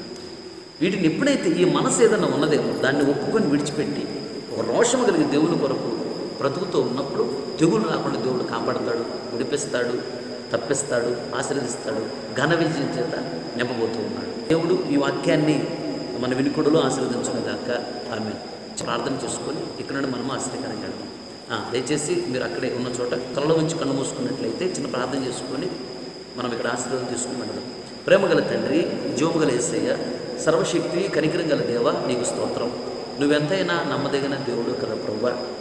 వీటిని ఎప్పుడైతే ఈ మనసు ఏదైనా ఉన్నదేమో దాన్ని ఒప్పుకొని విడిచిపెట్టి ఒక రోషము కలిగి దేవుని కొరకు బ్రతుకుతూ ఉన్నప్పుడు తెగులు రాకుండా దేవుడు కాపాడతాడు విడిపిస్తాడు తప్పిస్తాడు ఆశీర్వదిస్తాడు ఘన విజయం చేత నింపబోతూ ఉన్నాడు దేవుడు ఈ వాక్యాన్ని మన వినికుడులో ఆశీర్వదించుకునేదాక ఆమె ప్రార్థన చేసుకొని ఇక్కడ నుండి మనము ఆశ్చర్యకరంగా వెళ్దాం ఆ, దయచేసి మీరు అక్కడే ఉన్న చోట కళ్ళ నుంచి కన్ను మూసుకున్నట్లయితే చిన్న ప్రార్థన చేసుకొని మనం ఇక్కడ ఆశీర్వాదం తీసుకుని వెళదాం ప్రేమ గల తండ్రి జీవము గల యేసయ్య సర్వశక్తి కనికరం గల దేవ నీకు స్తోత్రం నువ్వెంతైనా నమ్మదగిన దేవుడు కదా ప్రభు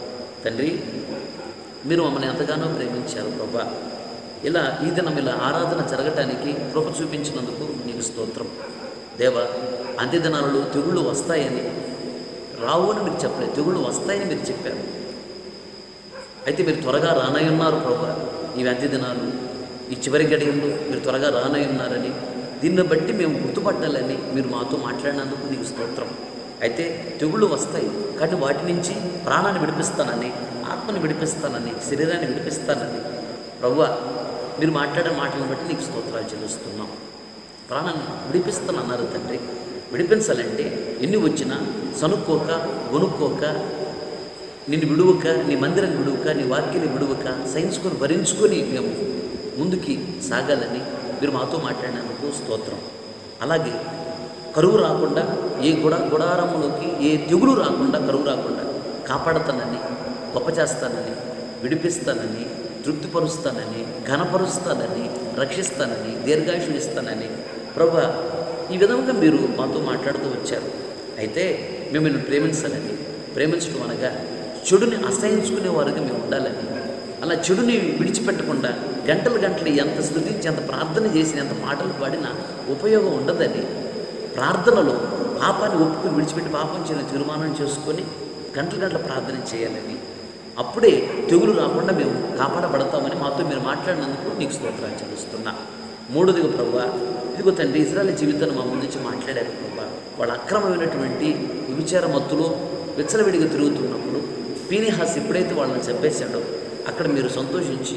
తండ్రి మీరు మమ్మల్ని ఎంతగానో ప్రేమించారు ప్రభా ఇలా ఈ దినం ఇలా ఆరాధన జరగటానికి కృప చూపించినందుకు నీకు స్తోత్రం దేవా అంత్య దినాలలో తెగుళ్ళు వస్తాయని రావు అని మీరు చెప్పలేదు తెగుళ్ళు వస్తాయని మీరు చెప్పారు అయితే మీరు త్వరగా రానై ఉన్నారు ప్రభా ఈ అంత్య దినాలు ఈ చివరి గడియల్లో మీరు త్వరగా రానై ఉన్నారని దీన్ని బట్టి మేము గుర్తుపట్టాలని మీరు మాతో మాట్లాడినందుకు నీకు స్తోత్రం అయితే తెగుళ్ళు వస్తాయి కానీ వాటి నుంచి ప్రాణాన్ని విడిపిస్తానని ఆత్మని విడిపిస్తానని శరీరాన్ని విడిపిస్తానని ప్రభువా మీరు మాట్లాడే మాటలను బట్టి నీకు స్తోత్రాలు చెల్లిస్తున్నాం ప్రాణాన్ని విడిపిస్తానన్నారు తండ్రి విడిపించాలంటే ఎన్ని వచ్చినా సనుక్కోక వణుక్కోక నిన్ను విడువక నీ మందిరాన్ని విడువక నీ వాక్యాన్ని విడువక సహించుకొని భరించుకొని మేము ముందుకి సాగాలని మీరు మాతో మాట్లాడినందుకు స్తోత్రం అలాగే కరువు రాకుండా ఏ గుడ గుడారములోకి ఏ తెగులు రాకుండా కరువు రాకుండా కాపాడతానని గొప్ప చేస్తానని విడిపిస్తానని తృప్తిపరుస్తానని ఘనపరుస్తానని రక్షిస్తానని దీర్ఘాయుషులు ఇస్తానని ప్రభా ఈ విధంగా మీరు మాతో మాట్లాడుతూ వచ్చారు అయితే మిమ్మల్ని ప్రేమించాలని ప్రేమించడం అనగా చెడుని అసహించుకునే వారుగా మేము ఉండాలని అలా చెడుని విడిచిపెట్టకుండా గంటలు గంటలు ఎంత స్థుతించి ఎంత ప్రార్థన చేసి ఎంత పాటలు పాడినా ఉపయోగం ఉండదని ప్రార్థనలో పాపాన్ని ఒప్పుకుని విడిచిపెట్టి పాపం చేయని తీర్మానం చేసుకొని గంటలు గంటల ప్రార్థన చేయాలని అప్పుడే తెగులు రాకుండా మేము కాపాడబడతామని మాతో మీరు మాట్లాడినందుకు నీకు స్తోత్రాలు చెల్లిస్తున్నా మూడోదిగా ప్రభు ఇదిగో తండ్రి ఇజ్రాయల్ జీవితాన్ని మా ముందు నుంచి మాట్లాడారు ప్రభు వాళ్ళ అక్రమమైనటువంటి విచార మత్తులో విచ్చలవిడిగా తిరుగుతున్నప్పుడు పీనిహాస్ ఎప్పుడైతే వాళ్ళని చెప్పేశాడో అక్కడ మీరు సంతోషించి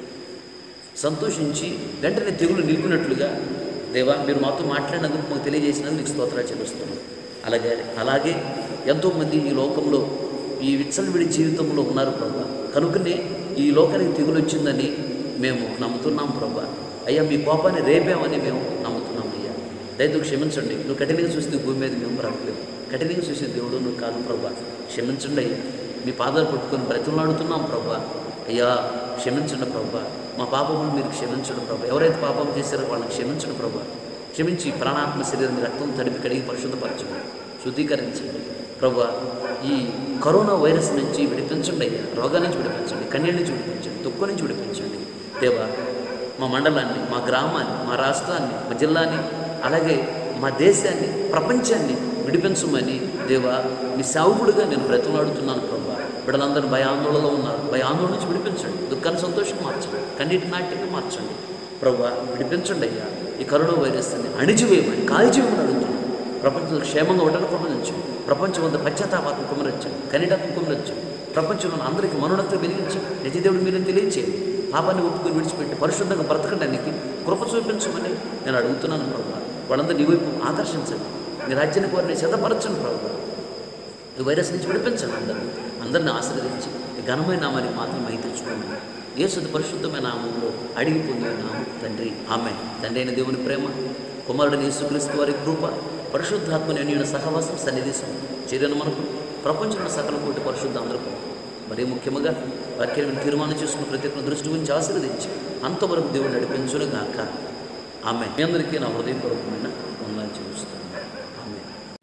సంతోషించి వెంటనే తెగులు నిలిపినట్లుగా దేవా మీరు మాతో మాట్లాడినందుకు మాకు తెలియజేసినందుకు నీకు స్తోత్రాలు చెల్లిస్తున్నాం అలాగే అలాగే ఎంతోమంది ఈ లోకంలో ఈ విచ్చలవిడి జీవితంలో ఉన్నారు ప్రభా కనుకనే ఈ లోకానికి తెగులు వచ్చిందని మేము నమ్ముతున్నాం ప్రభా అయ్యా మీ కోపాన్ని రేపామని మేము నమ్ముతున్నాం అయ్యా దయతో క్షమించండి నువ్వు కఠినంగా చూస్తే భూమి మీద మేము బ్రతకలేము కఠినంగా చూసే దేవుడు నువ్వు కాదు ప్రభా క్షమించండి అయ్యా మీ పాదాలు పట్టుకొని బ్రతిమలాడుతున్నాం ప్రభా అయ్యా క్షమించండి ప్రభా మా పాపములు మీరు క్షమించండి ప్రభా ఎవరైతే పాపం చేశారో వాళ్ళని క్షమించండి ప్రభా క్షమించి ప్రాణాత్మ శరీరం రక్తం తడిపి కడిగి పరిశుద్ధపరచండి శుద్ధీకరించండి ప్రభా ఈ కరోనా వైరస్ నుంచి విడిపించండి అయ్యా రోగాల నుంచి విడిపించండి కన్యల నుంచి విడిపించండి దుఃఖం నుంచి విడిపించండి దేవా మా మండలాన్ని మా గ్రామాన్ని మా రాష్ట్రాన్ని మా జిల్లాని అలాగే మా దేశాన్ని ప్రపంచాన్ని విడిపించమని దేవా మీ సేవకుడిగా నేను బ్రతిమలాడుతున్నాను ప్రభా బిడ్డలందరూ భయాందోళనలో ఉన్నారు భయాందోళన నుంచి విడిపించండి దుఃఖాన్ని సంతోషం మార్చండి కన్నీటి నాట్యంగా మార్చండి ప్రభా విడిపించండి అయ్యా ఈ కరోనా వైరస్ని అణిచివేయమని కాల్చివేయమని అడుగుతున్నాను ప్రపంచంలో క్షేమంగా ఉండడం కుమరించండి ప్రపంచం అంతా పశ్చాత్తాపాత్మ కుమరించండి కనిటాత్మ కుమరించండి ప్రపంచంలో ఉన్న అందరికీ మనుడంతా వెలిగించండి నిజదేవుడు మీరు తెలియచేయండి పాపాన్ని ఒప్పుకొని విడిచిపెట్టి పరిశుద్ధంగా బ్రతకడానికి కృప చూపించమని నేను అడుగుతున్నాను ప్రభు వాళ్ళందరూ నీ వైపు ఆకర్షించండి నీ రాజ్యాన్ని కోరిని సిద్ధపరచండి ప్రభు ఈ వైరస్ నుంచి విడిపించండి అందరిని అందరిని ఆశీర్వదించి ఈ ఘనమైన నామానికి మాత్రం మై తెచ్చుకోండి యేసుది పరిశుద్ధమైన నామంలో అడిగి పొందిన నామం తండ్రి ఆమె తండ్రి అయిన దేవుని ప్రేమ కుమారుడిని యేసుక్రీస్తు వారి కృప పరిశుద్ధాత్మని అన్యున సహవాసం సన్నిధిసం చేరిన మనకు ప్రపంచంలో సకల కోటి పరిశుద్ధ అందరికీ మరీ ముఖ్యంగా వాక్యాన్ని తీర్మానం చేసుకున్న ప్రతి ఒక్కరి దృష్టి గురించి ఆశీర్వదించి అంతవరకు దేవుడు నడిపించును గాక ఆమె మీ అందరికీ నా హృదయపూర్వకమైన వందనాలు చూస్తున్నాను ఆమె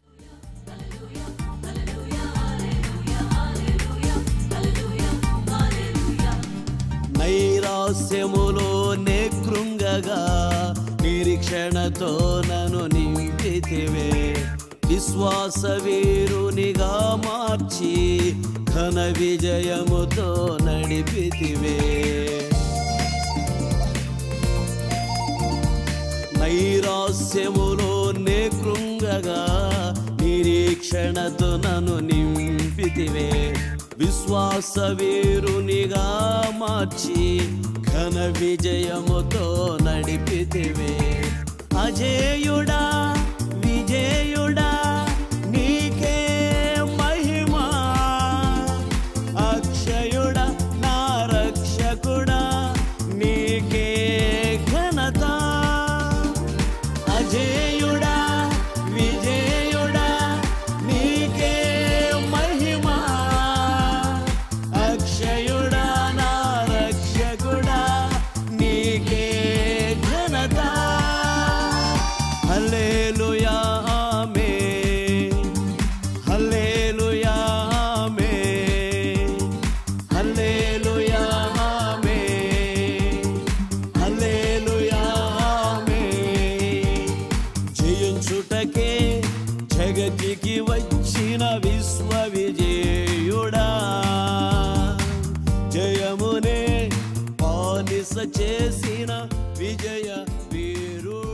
నైరాస్యములోనే కృంగగా నిరీక్షణతో నన్ను నింపితివే విశ్వాస వీరునిగా మార్చి ఘన విజయముతో నడిపితివే నైరాస్యములోనే కృంగగా నిరీక్షణతో నన్ను నింపితివే విశ్వాస వీరునిగా మార్చి ఘన విజయముతో నడిపితివే అజేయుడా విజయుడా నీకే మహిమా అక్షయుడా నా రక్షకుడా నీకే ఘనత అజేయుడా విజయుడా నీకే మహిమా అక్షయుడా నా రక్షకుడా నీకే ఘనత హల్లెలూయా ఆమేన్ హల్లెలూయా ఆమేన్ స్వర్గమునే పాలిస చేసిన విజయ వీరుడా